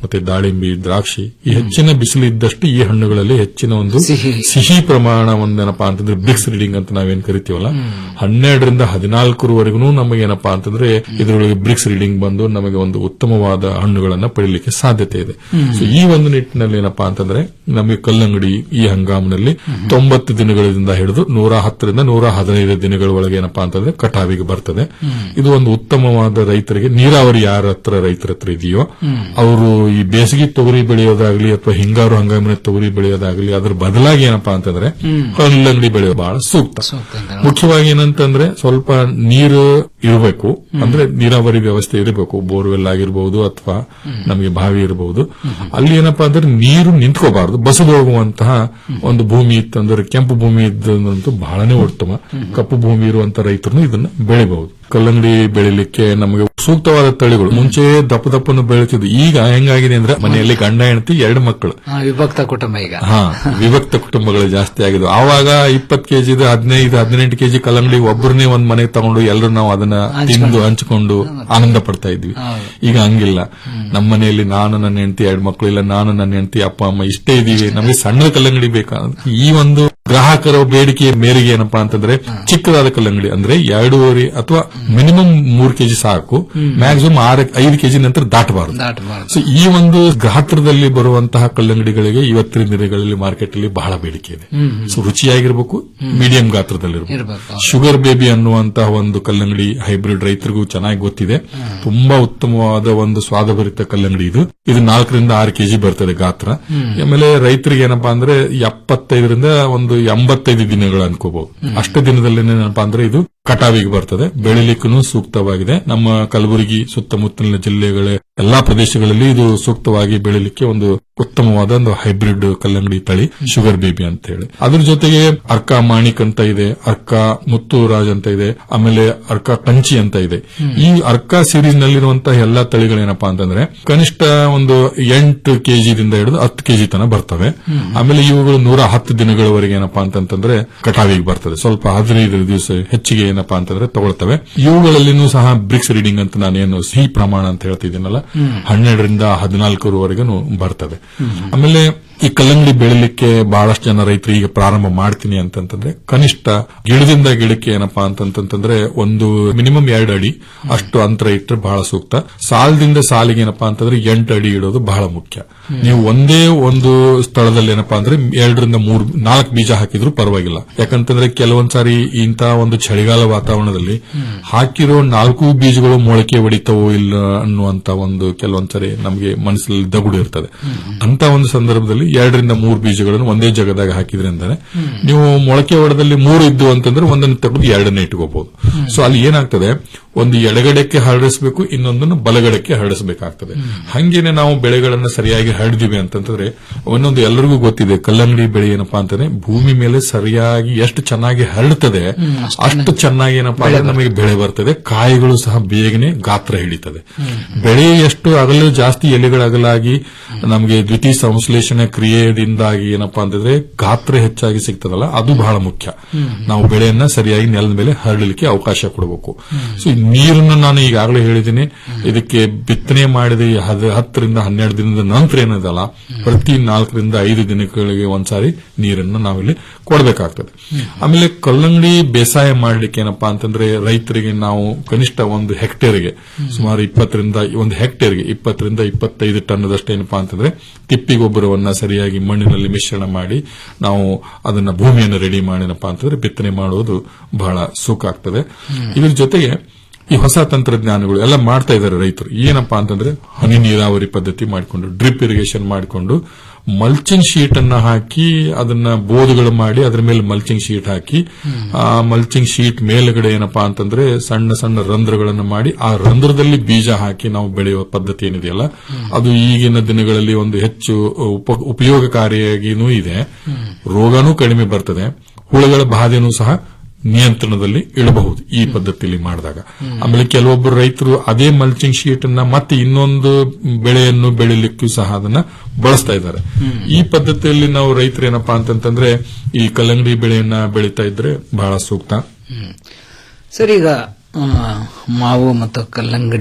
ಮತ್ತೆ ದಾಳಿಂಬಿ ದ್ರಾಕ್ಷಿ ಈ ಹೆಚ್ಚಿನ ಬಿಸಿಲು ಇದ್ದಷ್ಟು ಈ ಹಣ್ಣುಗಳಲ್ಲಿ ಹೆಚ್ಚಿನ ಒಂದು ಸಿಹಿ. ಸಿಹಿ ಪ್ರಮಾಣ ಒಂದೇನಪ್ಪಾ ಅಂತಂದ್ರೆ ಬ್ರಿಕ್ಸ್ ರೀಡಿಂಗ್ ಅಂತ ನಾವೇನ್ ಕರಿತೀವಲ್ಲ ಹನ್ನೆರಡರಿಂದ ಹದಿನಾಲ್ಕರವರೆಗೂ ನಮಗೆ ಏನಪ್ಪಾ ಅಂತಂದ್ರೆ ಇದರೊಳಗೆ ಬ್ರಿಕ್ಸ್ ರೀಡಿಂಗ್ ಬಂದು ನಮಗೆ ಒಂದು ಉತ್ತಮವಾದ ಹಣ್ಣುಗಳನ್ನ ಪಡಿಲಿಕ್ಕೆ ಸಾಧ್ಯತೆ ಇದೆ ಹ್ಮ್. ಸೊ ಈ ಒಂದು ನಿಟ್ಟಿನಲ್ಲಿ ಏನಪ್ಪಾ ಅಂತಂದ್ರೆ ನಮಗೆ ಕಲ್ಲಂಗಡಿ ಈ ಹಂಗಾಮಿನಲ್ಲಿ ತೊಂಬತ್ತು ದಿನಗಳಿಂದ ಹಿಡಿದು ನೂರ ಹತ್ತರಿಂದ ನೂರ ಹದಿನೈದು ದಿನಗಳ ಒಳಗೆ ಏನಪ್ಪಾ ಅಂತಂದ್ರೆ ಕಟಾವಿಗೆ ಬರ್ತದೆ ಇದು ಒಂದು ಉತ್ತಮವಾದ ರೈತರಿಗೆ ನೀರಾವರಿ ಯಾರ ಹತ್ರ ರೈತರ ಹತ್ರ ಇದೆಯೋ ಅವರು ಈ ಬೇಸಿಗೆ ತೊಗರಿ ಬೆಳೆಯೋದಾಗ್ಲಿ ಅಥವಾ ಹಿಂಗಾರು ಹಂಗಾಮಿನ ತೊಗರಿ ಬೆಳೆಯೋದಾಗ್ಲಿ ಅದ್ರ ಬದಲಾಗಿ ಏನಪ್ಪಾ ಅಂತಂದ್ರೆ ಕಲ್ಲಂಗಡಿ ಬೆಳೆಯೋದು ಬಹಳ ಸೂಕ್ತ ಮುಖ್ಯವಾಗಿ ಏನಂತಂದ್ರೆ ಸ್ವಲ್ಪ ನೀರು ಇರಬೇಕು ಅಂದ್ರೆ ನೀರಾವರಿ ವ್ಯವಸ್ಥೆ ಇರಬೇಕು ಬೋರ್ವೆಲ್ ಆಗಿರಬಹುದು ಅಥವಾ ನಮಗೆ ಬಾವಿ ಇರಬಹುದು ಅಲ್ಲಿ ಏನಪ್ಪಾ ಅಂದ್ರೆ ನೀರು ನಿಂತ್ಕೋಬಾರದು ಬಸದು ಹೋಗುವಂತಹ ಒಂದು ಭೂಮಿ ಇತ್ತಂದ್ರೆ ಕೆಂಪು ಭೂಮಿ ಇದ್ದಂತೂ ಬಹಳನೇ ಉತ್ತಮ ಕಪ್ಪು ಭೂಮಿ ಇರುವಂತ ರೈತರು ಇದನ್ನ ಬೆಳಿಬಹುದು ಕಲ್ಲಂಗಡಿ ಬೆಳಿಲಿಕ್ಕೆ ನಮಗೆ ಸೂಕ್ತವಾದ ತಳಿಗಳು ಮುಂಚೆ ದಪ್ಪ ದಪ್ಪನ್ನು ಬೆಳೀತಿದ್ವು ಈಗ ಹೆಂಗಾಗಿದೆ ಅಂದ್ರೆ ಮನೆಯಲ್ಲಿ ಗಂಡ ಹೆಂಡತಿ ಎರಡು ಮಕ್ಕಳು ಆ, ವಿಭಕ್ತ ಕುಟುಂಬ ಈಗ ಹಾ ವಿಭಕ್ತ ಕುಟುಂಬಗಳು ಜಾಸ್ತಿ ಆಗಿದ್ವು ಆವಾಗ ಇಪ್ಪತ್ ಕೆಜಿ ಹದಿನೈದು ಹದಿನೆಂಟು ಕೆಜಿ ಕಲ್ಲಂಗಡಿ ಒಬ್ಬರನ್ನೇ ಒಂದ್ ಮನೆಗೆ ತಗೊಂಡು ಎಲ್ಲರೂ ನಾವು ಅದನ್ನ ತಿಂದು ಹಂಚಿಕೊಂಡು ಆನಂದ ಪಡ್ತಾ ಇದ್ವಿ ಈಗ ಹಂಗಿಲ್ಲ ನಮ್ಮ ಮನೆಯಲ್ಲಿ ನಾನು ನನ್ನ ಹೆಂಡತಿ ಎರಡು ಮಕ್ಕಳು ಇಲ್ಲ ನಾನು ನನ್ನ ಹೆಂಡತಿ ಅಪ್ಪ ಅಮ್ಮ ಇಷ್ಟೇ ಇದೀವಿ ನಮಗೆ ಸಣ್ಣ ಕಲ್ಲಂಗಡಿ ಬೇಕಾ ಈ ಒಂದು ಗ್ರಾಹಕರ ಬೇಡಿಕೆಯ ಮೇರೆಗೆ ಏನಪ್ಪಾ ಅಂತಂದ್ರೆ ಚಿಕ್ಕದಾದ ಕಲ್ಲಂಗಡಿ ಅಂದ್ರೆ ಎರಡೂವರೆ ಅಥವಾ ಮಿನಿಮಮ್ ಮೂರು ಕೆಜಿ ಸಾಕು ಮ್ಯಾಕ್ಸಿಮಮ್ ಆರು ಐದು ಕೆಜಿ ನಂತರ ದಾಟಬಾರದು ದಾಟಬಾರದು ಸೊ ಈ ಒಂದು ಗಾತ್ರದಲ್ಲಿ ಬರುವಂತಹ ಕಲ್ಲಂಗಡಿಗಳಿಗೆ ಇವತ್ತಿನ ದಿನಗಳಲ್ಲಿ ಮಾರ್ಕೆಟ್ ಅಲ್ಲಿ ಬಹಳ ಬೇಡಿಕೆ ಇದೆ ಹ್ಮ್. ಸೊ ರುಚಿಯಾಗಿರ್ಬೇಕು ಮೀಡಿಯಂ ಗಾತ್ರದಲ್ಲಿರ್ಬೇಕು ಇರ್ಬೇಕು. ಶುಗರ್ ಬೇಬಿ ಅನ್ನುವಂತಹ ಒಂದು ಕಲ್ಲಂಗಡಿ ಹೈಬ್ರಿಡ್ ರೈತರಿಗೂ ಚೆನ್ನಾಗಿ ಗೊತ್ತಿದೆ ತುಂಬಾ ಉತ್ತಮವಾದ ಒಂದು ಸ್ವಾದಭರಿತ ಕಲ್ಲಂಗಡಿ ಇದು ಇದು ನಾಲ್ಕರಿಂದ ಆರು ಕೆಜಿ ಬರ್ತದೆ ಗಾತ್ರ ಹ್ಮ್. ಆಮೇಲೆ ರೈತರಿಗೆ ಏನಪ್ಪಾ ಅಂದ್ರೆ ಎಪ್ಪತ್ತೈದರಿಂದ ಒಂದು ಎಂಬತ್ತೈದು ದಿನಗಳು ಅನ್ಕೋಬಹುದು ಅಷ್ಟು ದಿನದಲ್ಲಿ ಏನಪ್ಪಾ ಅಂದ್ರೆ ಇದು ಕಟಾವಿಗೆ ಬರ್ತದೆ ಬೆಳಿಲಿಕ್ಕೂ ಸೂಕ್ತವಾಗಿದೆ ನಮ್ಮ ಕಲಬುರಗಿ ಸುತ್ತಮುತ್ತಲಿನ ಜಿಲ್ಲೆಗಳ ಎಲ್ಲಾ ಪ್ರದೇಶಗಳಲ್ಲಿ ಇದು ಸೂಕ್ತವಾಗಿ ಬೆಳಿಲಿಕ್ಕೆ ಒಂದು ಉತ್ತಮವಾದ ಒಂದು ಹೈಬ್ರಿಡ್ ಕಲ್ಲಂಗಡಿ ತಳಿ ಶುಗರ್ ಬೇಬಿ ಅಂತ ಹೇಳಿ ಅದ್ರ ಜೊತೆಗೆ ಅರ್ಕ ಮಾಣಿಕ್ ಅಂತ ಇದೆ ಅರ್ಕ ಮುತ್ತುರಾಜ್ ಅಂತ ಇದೆ ಆಮೇಲೆ ಅರ್ಕ ಕಂಚಿ ಅಂತ ಇದೆ ಈ ಅರ್ಕ ಸೀರೀಸ್ ನಲ್ಲಿರುವಂತಹ ಎಲ್ಲಾ ತಳಿಗಳೇನಪ್ಪಾ ಅಂತಂದ್ರೆ ಕನಿಷ್ಠ ಒಂದು ಎಂಟು ಕೆಜಿದಿಂದ ಹಿಡಿದು ಹತ್ತು ಕೆಜಿ ತನ ಬರ್ತವೆ ಆಮೇಲೆ ಇವುಗಳು ನೂರ ಹತ್ತು ದಿನಗಳವರೆಗೆ ಏನಪ್ಪಾ ಅಂತಂತಂದ್ರೆ ಕಟಾವಿಗೆ ಬರ್ತದೆ ಸ್ವಲ್ಪ ಹದಿನೈದು ದಿವಸ ಹೆಚ್ಚಿಗೆ ಏನಪ್ಪಾ ಅಂತಂದ್ರೆ ತಗೊಳ್ತವೆ ಇವುಗಳಲ್ಲಿನೂ ಸಹ ಬ್ರಿಕ್ಸ್ ರೀಡಿಂಗ್ ಅಂತ ನಾನೇನು ಸಿಹಿ ಪ್ರಮಾಣ ಅಂತ ಹೇಳ್ತಿದ್ದೀನಲ್ಲ ಹ್ಮ್. ಹನ್ನೆರಡರಿಂದ ಹದಿನಾಲ್ಕರವರೆಗೂ ಬರ್ತದೆ ಆಮೇಲೆ ಈ ಕಲ್ಲಂಗಡಿ ಬೆಳಿಲಿಕ್ಕೆ ಬಹಳಷ್ಟು ಜನ ರೈತರು ಈಗ ಪ್ರಾರಂಭ ಮಾಡ್ತೀನಿ ಅಂತಂತಂದ್ರೆ ಕನಿಷ್ಠ ಗಿಡದಿಂದ ಗಿಡಕ್ಕೆ ಏನಪ್ಪಾ ಅಂತಂತಂದ್ರೆ ಒಂದು ಮಿನಿಮಮ್ ಎರಡು ಅಡಿ ಅಷ್ಟು ಅಂತರ ಇಟ್ಟರೆ ಬಹಳ ಸೂಕ್ತ ಸಾಲದಿಂದ ಸಾಲಿಗೆ ಏನಪ್ಪಾ ಅಂತಂದ್ರೆ ಎಂಟು ಅಡಿ ಇಡೋದು ಬಹಳ ಮುಖ್ಯ ನೀವು ಒಂದೇ ಒಂದು ಸ್ಥಳದಲ್ಲಿ ಏನಪ್ಪಾ ಅಂದ್ರೆ ಎರಡರಿಂದ ಮೂರು ನಾಲ್ಕು ಬೀಜ ಹಾಕಿದ್ರು ಪರವಾಗಿಲ್ಲ ಯಾಕಂತಂದ್ರೆ ಕೆಲವೊಂದ್ ಸಾರಿ ಇಂತ ಒಂದು ಚಳಿಗಾಲ ವಾತಾವರಣದಲ್ಲಿ ಹಾಕಿರೋ ನಾಲ್ಕು ಬೀಜಗಳು ಮೊಳಕೆ ಹೊಡಿತವೋ ಇಲ್ಲ ಅನ್ನುವಂತ ಒಂದು ಕೆಲವೊಂದ್ ಸಾರಿ ನಮಗೆ ಮನಸ್ಸಲ್ಲಿ ದಗುಡು ಇರ್ತದೆ ಅಂತ ಒಂದು ಸಂದರ್ಭದಲ್ಲಿ ಎರಡರಿಂದ ಮೂರು ಬೀಜಗಳನ್ನು ಒಂದೇ ಜಾಗದಾಗ ಹಾಕಿದ್ರೆ ಅಂತಾನೆ ನೀವು ಮೊಳಕೆ ಹೊಡೆದಲ್ಲಿ ಮೂರು ಇದ್ದು ಅಂತಂದ್ರೆ ಒಂದನ್ನು ತೆಗೆದು ಎರಡನ್ನೇ ಇಟ್ಕೋಬಹುದು ಸೊ ಅಲ್ಲಿ ಏನಾಗ್ತದೆ ಒಂದು ಎಡಗಡೆಕ್ಕೆ ಹರಡಿಸಬೇಕು ಇನ್ನೊಂದನ್ನು ಬಲಗಡೆಕ್ಕೆ ಹರಡಿಸಬೇಕಾಗ್ತದೆ ಹಂಗೇನೆ ನಾವು ಬೆಳೆಗಳನ್ನ ಸರಿಯಾಗಿ ಹರಡಿದಿವಿ ಅಂತಂದ್ರೆ ಒಂದೊಂದು ಎಲ್ಲರಿಗೂ ಗೊತ್ತಿದೆ ಕಲ್ಲಂಗಡಿ ಬೆಳೆ ಏನಪ್ಪಾ ಅಂತಂದ್ರೆ ಭೂಮಿ ಮೇಲೆ ಸರಿಯಾಗಿ ಎಷ್ಟು ಚೆನ್ನಾಗಿ ಹರಡುತ್ತದೆ ಅಷ್ಟು ಚೆನ್ನಾಗಿ ಏನಪ್ಪಾ ಅಂದ್ರೆ ನಮಗೆ ಬೆಳೆ ಬರ್ತದೆ ಕಾಯಿಗಳು ಸಹ ಬೇಗನೆ ಗಾತ್ರ ಹಿಡಿತದೆ ಬೆಳೆ ಎಷ್ಟು ಅಗಲು ಜಾಸ್ತಿ ಎಲೆಗಳಗಲಾಗಿ ನಮಗೆ ದ್ವಿತೀಯ ಸಂಶ್ಲೇಷಣೆ ಕ್ರಿಯೆಯಿಂದಾಗಿ ಏನಪ್ಪಾ ಅಂತಂದ್ರೆ ಗಾತ್ರ ಹೆಚ್ಚಾಗಿ ಸಿಗ್ತದಲ್ಲ ಅದು ಬಹಳ ಮುಖ್ಯ ನಾವು ಬೆಳೆಯನ್ನ ಸರಿಯಾಗಿ ನೆಲದ ಮೇಲೆ ಹರಡಲಿಕ್ಕೆ ಅವಕಾಶ ಕೊಡಬೇಕು ಸೊ ಈ ನೀರನ್ನು ನಾನು ಈಗಾಗಲೇ ಹೇಳಿದ್ದೀನಿ ಇದಕ್ಕೆ ಬಿತ್ತನೆ ಮಾಡಿದ ಈ ಹದ- ಹತ್ತರಿಂದ ಹನ್ನೆರಡು ದಿನದ ನಂತರ ಏನದಲ್ಲ ಪ್ರತಿ ನಾಲ್ಕರಿಂದ ಐದು ದಿನಗಳಿಗೆ ಒಂದ್ಸಾರಿ ನೀರನ್ನು ನಾವಿಲ್ಲಿ ಕೊಡಬೇಕಾಗ್ತದೆ ಆಮೇಲೆ ಕಲ್ಲಂಗಡಿ ಬೇಸಾಯ ಮಾಡಲಿಕ್ಕೆ ಏನಪ್ಪಾ ಅಂತಂದ್ರೆ ರೈತರಿಗೆ ನಾವು ಕನಿಷ್ಠ ಒಂದು ಹೆಕ್ಟೇರ್ಗೆ ಸುಮಾರು ಇಪ್ಪತ್ತರಿಂದ ಒಂದು ಹೆಕ್ಟೇರ್ಗೆ ಇಪ್ಪತ್ತರಿಂದ ಇಪ್ಪತ್ತೈದು ಟನ್ನದಷ್ಟು ಏನಪ್ಪಾ ಅಂತಂದ್ರೆ ತಿಪ್ಪಿ ಗೊಬ್ಬರವನ್ನ ಸರಿಯಾಗಿ ಮಣ್ಣಿನಲ್ಲಿ ಮಿಶ್ರಣ ಮಾಡಿ ನಾವು ಅದನ್ನ ಭೂಮಿಯನ್ನು ರೆಡಿ ಮಾಡಿನಪ್ಪಾ ಅಂತಂದ್ರೆ ಬಿತ್ತನೆ ಮಾಡುವುದು ಬಹಳ ಸುಖ ಆಗ್ತದೆ ಇದ್ರ ಜೊತೆಗೆ ಈ ಹೊಸ ತಂತ್ರಜ್ಞಾನಗಳು ಎಲ್ಲ ಮಾಡ್ತಾ ಇದ್ದಾರೆ ರೈತರು ಏನಪ್ಪಾ ಅಂತಂದ್ರೆ ಹನಿ ನೀರಾವರಿ ಪದ್ಧತಿ ಮಾಡಿಕೊಂಡು ಡ್ರಿಪ್ ಇರಿಗೇಷನ್ ಮಾಡಿಕೊಂಡು ಮಲ್ಚಿಂಗ್ ಶೀಟ್ ಅನ್ನ ಹಾಕಿ ಅದನ್ನ ಬೋಧಗಳು ಮಾಡಿ ಅದ್ರ ಮೇಲೆ ಮಲ್ಚಿಂಗ್ ಶೀಟ್ ಹಾಕಿ ಆ ಮಲ್ಚಿಂಗ್ ಶೀಟ್ ಮೇಲ್ಗಡೆ ಏನಪ್ಪಾ ಅಂತಂದ್ರೆ ಸಣ್ಣ ಸಣ್ಣ ರಂಧ್ರಗಳನ್ನು ಮಾಡಿ ಆ ರಂಧ್ರದಲ್ಲಿ ಬೀಜ ಹಾಕಿ ನಾವು ಬೆಳೆಯುವ ಪದ್ಧತಿ ಏನಿದೆಯಲ್ಲ ಅದು ಈಗಿನ ದಿನಗಳಲ್ಲಿ ಒಂದು ಹೆಚ್ಚು ಉಪ ಉಪಯೋಗಕಾರಿಯಾಗಿನೂ ಇದೆ ರೋಗನೂ ಕಡಿಮೆ ಬರ್ತದೆ ಹುಳುಗಳ ಬಾಧೆನೂ ಸಹ ನಿಯಂತ್ರಣದಲ್ಲಿ ಇಡಬಹುದು ಈ ಪದ್ಧತಿಯಲ್ಲಿ ಮಾಡಿದಾಗ ಆಮೇಲೆ ಕೆಲವೊಬ್ಬರು ರೈತರು ಅದೇ ಮಲ್ಚಿಂಗ್ ಶೀಟ್ ಅನ್ನ ಮತ್ತೆ ಇನ್ನೊಂದು ಬೆಳೆಯನ್ನು ಬೆಳಿಲಿಕ್ಕೂ ಸಹ ಅದನ್ನ ಬಳಸ್ತಾ ಇದ್ದಾರೆ ಈ ಪದ್ಧತಿಯಲ್ಲಿ ನಾವು ರೈತರು ಏನಪ್ಪಾ ಅಂತಂತಂದ್ರೆ ಈ ಕಲ್ಲಂಗಡಿ ಬೆಳೆಯನ್ನ ಬೆಳೀತಾ ಇದ್ರೆ ಬಹಳ ಸೂಕ್ತ ಸರ್ ಈಗ ಆ, ಮಾವು ಮತ್ತು ಕಲ್ಲಂಗಡಿ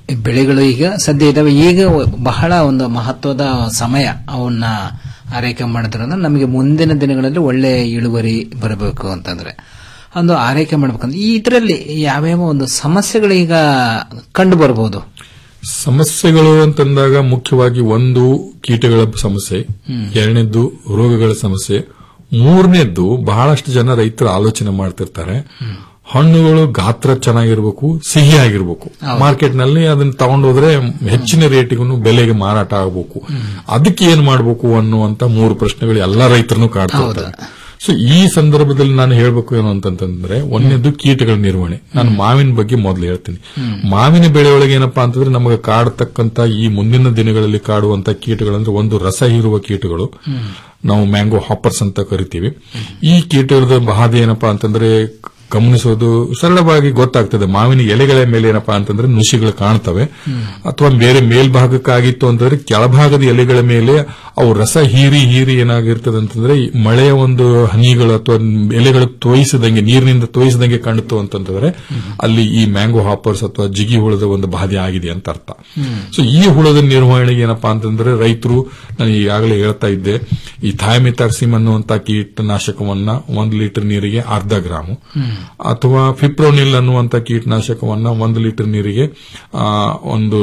ಬೆಳೆಗಳು ಈಗ ಸದ್ಯ ಇದಾವೆ ಈಗ ಬಹಳ ಒಂದು ಮಹತ್ವದ ಸಮಯ ಅವನ್ನ ಆರೈಕೆ ಮಾಡೋದ್ರಿಂದ ನಮಗೆ ಮುಂದಿನ ದಿನಗಳಲ್ಲಿ ಒಳ್ಳೆ ಇಳುವರಿ ಬರಬೇಕು ಅಂತಂದ್ರೆ ಒಂದು ಆರೈಕೆ ಮಾಡ್ಬೇಕಂದ್ರೆ ಈ ಇದರಲ್ಲಿ ಯಾವ್ಯಾವ ಒಂದು ಸಮಸ್ಯೆಗಳು ಈಗ ಕಂಡು ಬರಬಹುದು ಸಮಸ್ಯೆಗಳು ಅಂತಂದಾಗ ಮುಖ್ಯವಾಗಿ ಒಂದು ಕೀಟಗಳ ಸಮಸ್ಯೆ ಎರಡನೇದ್ದು ರೋಗಗಳ ಸಮಸ್ಯೆ ಮೂರನೇದ್ದು ಬಹಳಷ್ಟು ಜನ ರೈತರು ಆಲೋಚನೆ ಮಾಡ್ತಿರ್ತಾರೆ ಹಣ್ಣುಗಳು ಗಾತ್ರ ಚೆನ್ನಾಗಿರ್ಬೇಕು ಸಿಹಿ ಆಗಿರ್ಬೇಕು ಮಾರ್ಕೆಟ್ ನಲ್ಲಿ ಅದನ್ನ ತಗೊಂಡು ಹೋದ್ರೆ ಹೆಚ್ಚಿನ ರೇಟಿಗೂ ಬೆಲೆಗೆ ಮಾರಾಟ ಆಗಬೇಕು ಅದಕ್ಕೆ ಏನ್ ಮಾಡಬೇಕು ಅನ್ನುವಂತ ಮೂರು ಪ್ರಶ್ನೆಗಳು ಎಲ್ಲಾ ರೈತರನ್ನು ಕಾಡ್ತಿರ್ತಾರೆ ಸೊ ಈ ಸಂದರ್ಭದಲ್ಲಿ ನಾನು ಹೇಳ್ಬೇಕು ಏನು ಅಂತಂತಂದ್ರೆ ಒಂದನೇದು ಕೀಟಗಳ ನಿರ್ವಹಣೆ ನಾನು ಮಾವಿನ ಬಗ್ಗೆ ಮೊದಲು ಹೇಳ್ತೀನಿ ಮಾವಿನ ಬೆಳೆ ಒಳಗೆ ಏನಪ್ಪಾ ಅಂತಂದ್ರೆ ನಮಗೆ ಕಾಡತಕ್ಕಂತ ಈ ಮುಂದಿನ ದಿನಗಳಲ್ಲಿ ಕಾಡುವಂತ ಕೀಟಗಳಂದ್ರೆ ಒಂದು ರಸ ಹೀರುವ ಕೀಟಗಳು ನಾವು ಮ್ಯಾಂಗೋ ಹಾಪರ್ಸ್ ಅಂತ ಕರಿತೀವಿ ಈ ಕೀಟದ ಬಾಧೆ ಏನಪ್ಪಾ ಅಂತಂದ್ರೆ ಗಮನಿಸೋದು ಸರಳವಾಗಿ ಗೊತ್ತಾಗ್ತದೆ ಮಾವಿನ ಎಲೆಗಳ ಮೇಲೆ ಏನಪ್ಪಾ ಅಂತಂದ್ರೆ ನುಸಿಗಳು ಕಾಣ್ತವೆ ಅಥವಾ ಬೇರೆ ಮೇಲ್ಭಾಗಕ್ಕಾಗಿತ್ತು ಅಂತಂದ್ರೆ ಕೆಳಭಾಗದ ಎಲೆಗಳ ಮೇಲೆ ಅವು ರಸ ಹೀರಿ ಹೀರಿ ಏನಾಗಿರ್ತದೆ ಅಂತಂದ್ರೆ ಈ ಮಳೆಯ ಒಂದು ಹನಿಗಳು ಅಥವಾ ಎಲೆಗಳು ತೋಯಿಸದಂಗೆ ನೀರಿನಿಂದ ತೋಯಿಸದಂಗೆ ಕಾಣುತ್ತು ಅಂತಂದ್ರೆ ಅಲ್ಲಿ ಈ ಮ್ಯಾಂಗೋ ಹಾಪರ್ಸ್ ಅಥವಾ ಜಿಗಿ ಹುಳದ ಒಂದು ಬಾಧೆ ಆಗಿದೆ ಅಂತ ಅರ್ಥ ಸೊ ಈ ಹುಳದ ನಿರ್ವಹಣೆಗೆ ಏನಪ್ಪಾ ಅಂತಂದ್ರೆ ರೈತರು ನಾನು ಈಗಾಗಲೇ ಹೇಳ್ತಾ ಇದ್ದೆ ಈ ಥಾಯಮಿತಾರ್ಸಿಮ್ ಅನ್ನುವಂತ ಕೀಟನಾಶಕವನ್ನ ಒಂದು ಲೀಟರ್ ನೀರಿಗೆ ಅರ್ಧ ಗ್ರಾಮು ಅಥವಾ ಫಿಪ್ರೋನಿಲ್ ಅನ್ನುವಂತ ಕೀಟನಾಶಕವನ್ನ ಒಂದು ಲೀಟರ್ ನೀರಿಗೆ ಆ, ಒಂದು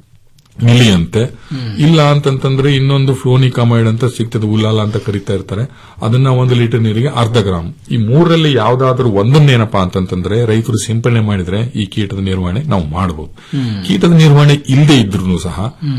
ಮಿಲಿ ಅಂತೆ ಇಲ್ಲ ಅಂತಂತಂದ್ರೆ ಇನ್ನೊಂದು ಫ್ಲೋನಿಕಾಮೈಡ್ ಅಂತ ಸಿಗ್ತದೆ ಉಲಾಲ ಅಂತ ಕರಿತಾ ಇರ್ತಾರೆ ಅದನ್ನ ಒಂದು ಲೀಟರ್ ನೀರಿಗೆ ಅರ್ಧ ಗ್ರಾಮ್ ಈ ಮೂರರಲ್ಲಿ ಯಾವ್ದಾದ್ರೂ ಒಂದನ್ನೇನಪ್ಪಾ ಅಂತಂತಂದ್ರೆ ರೈತರು ಸಿಂಪಡಣೆ ಮಾಡಿದ್ರೆ ಈ ಕೀಟದ ನಿರ್ವಹಣೆ ನಾವು ಮಾಡಬಹುದು ಕೀಟದ ನಿರ್ವಹಣೆ ಇಲ್ಲದೆ ಇದ್ರೂ ಸಹ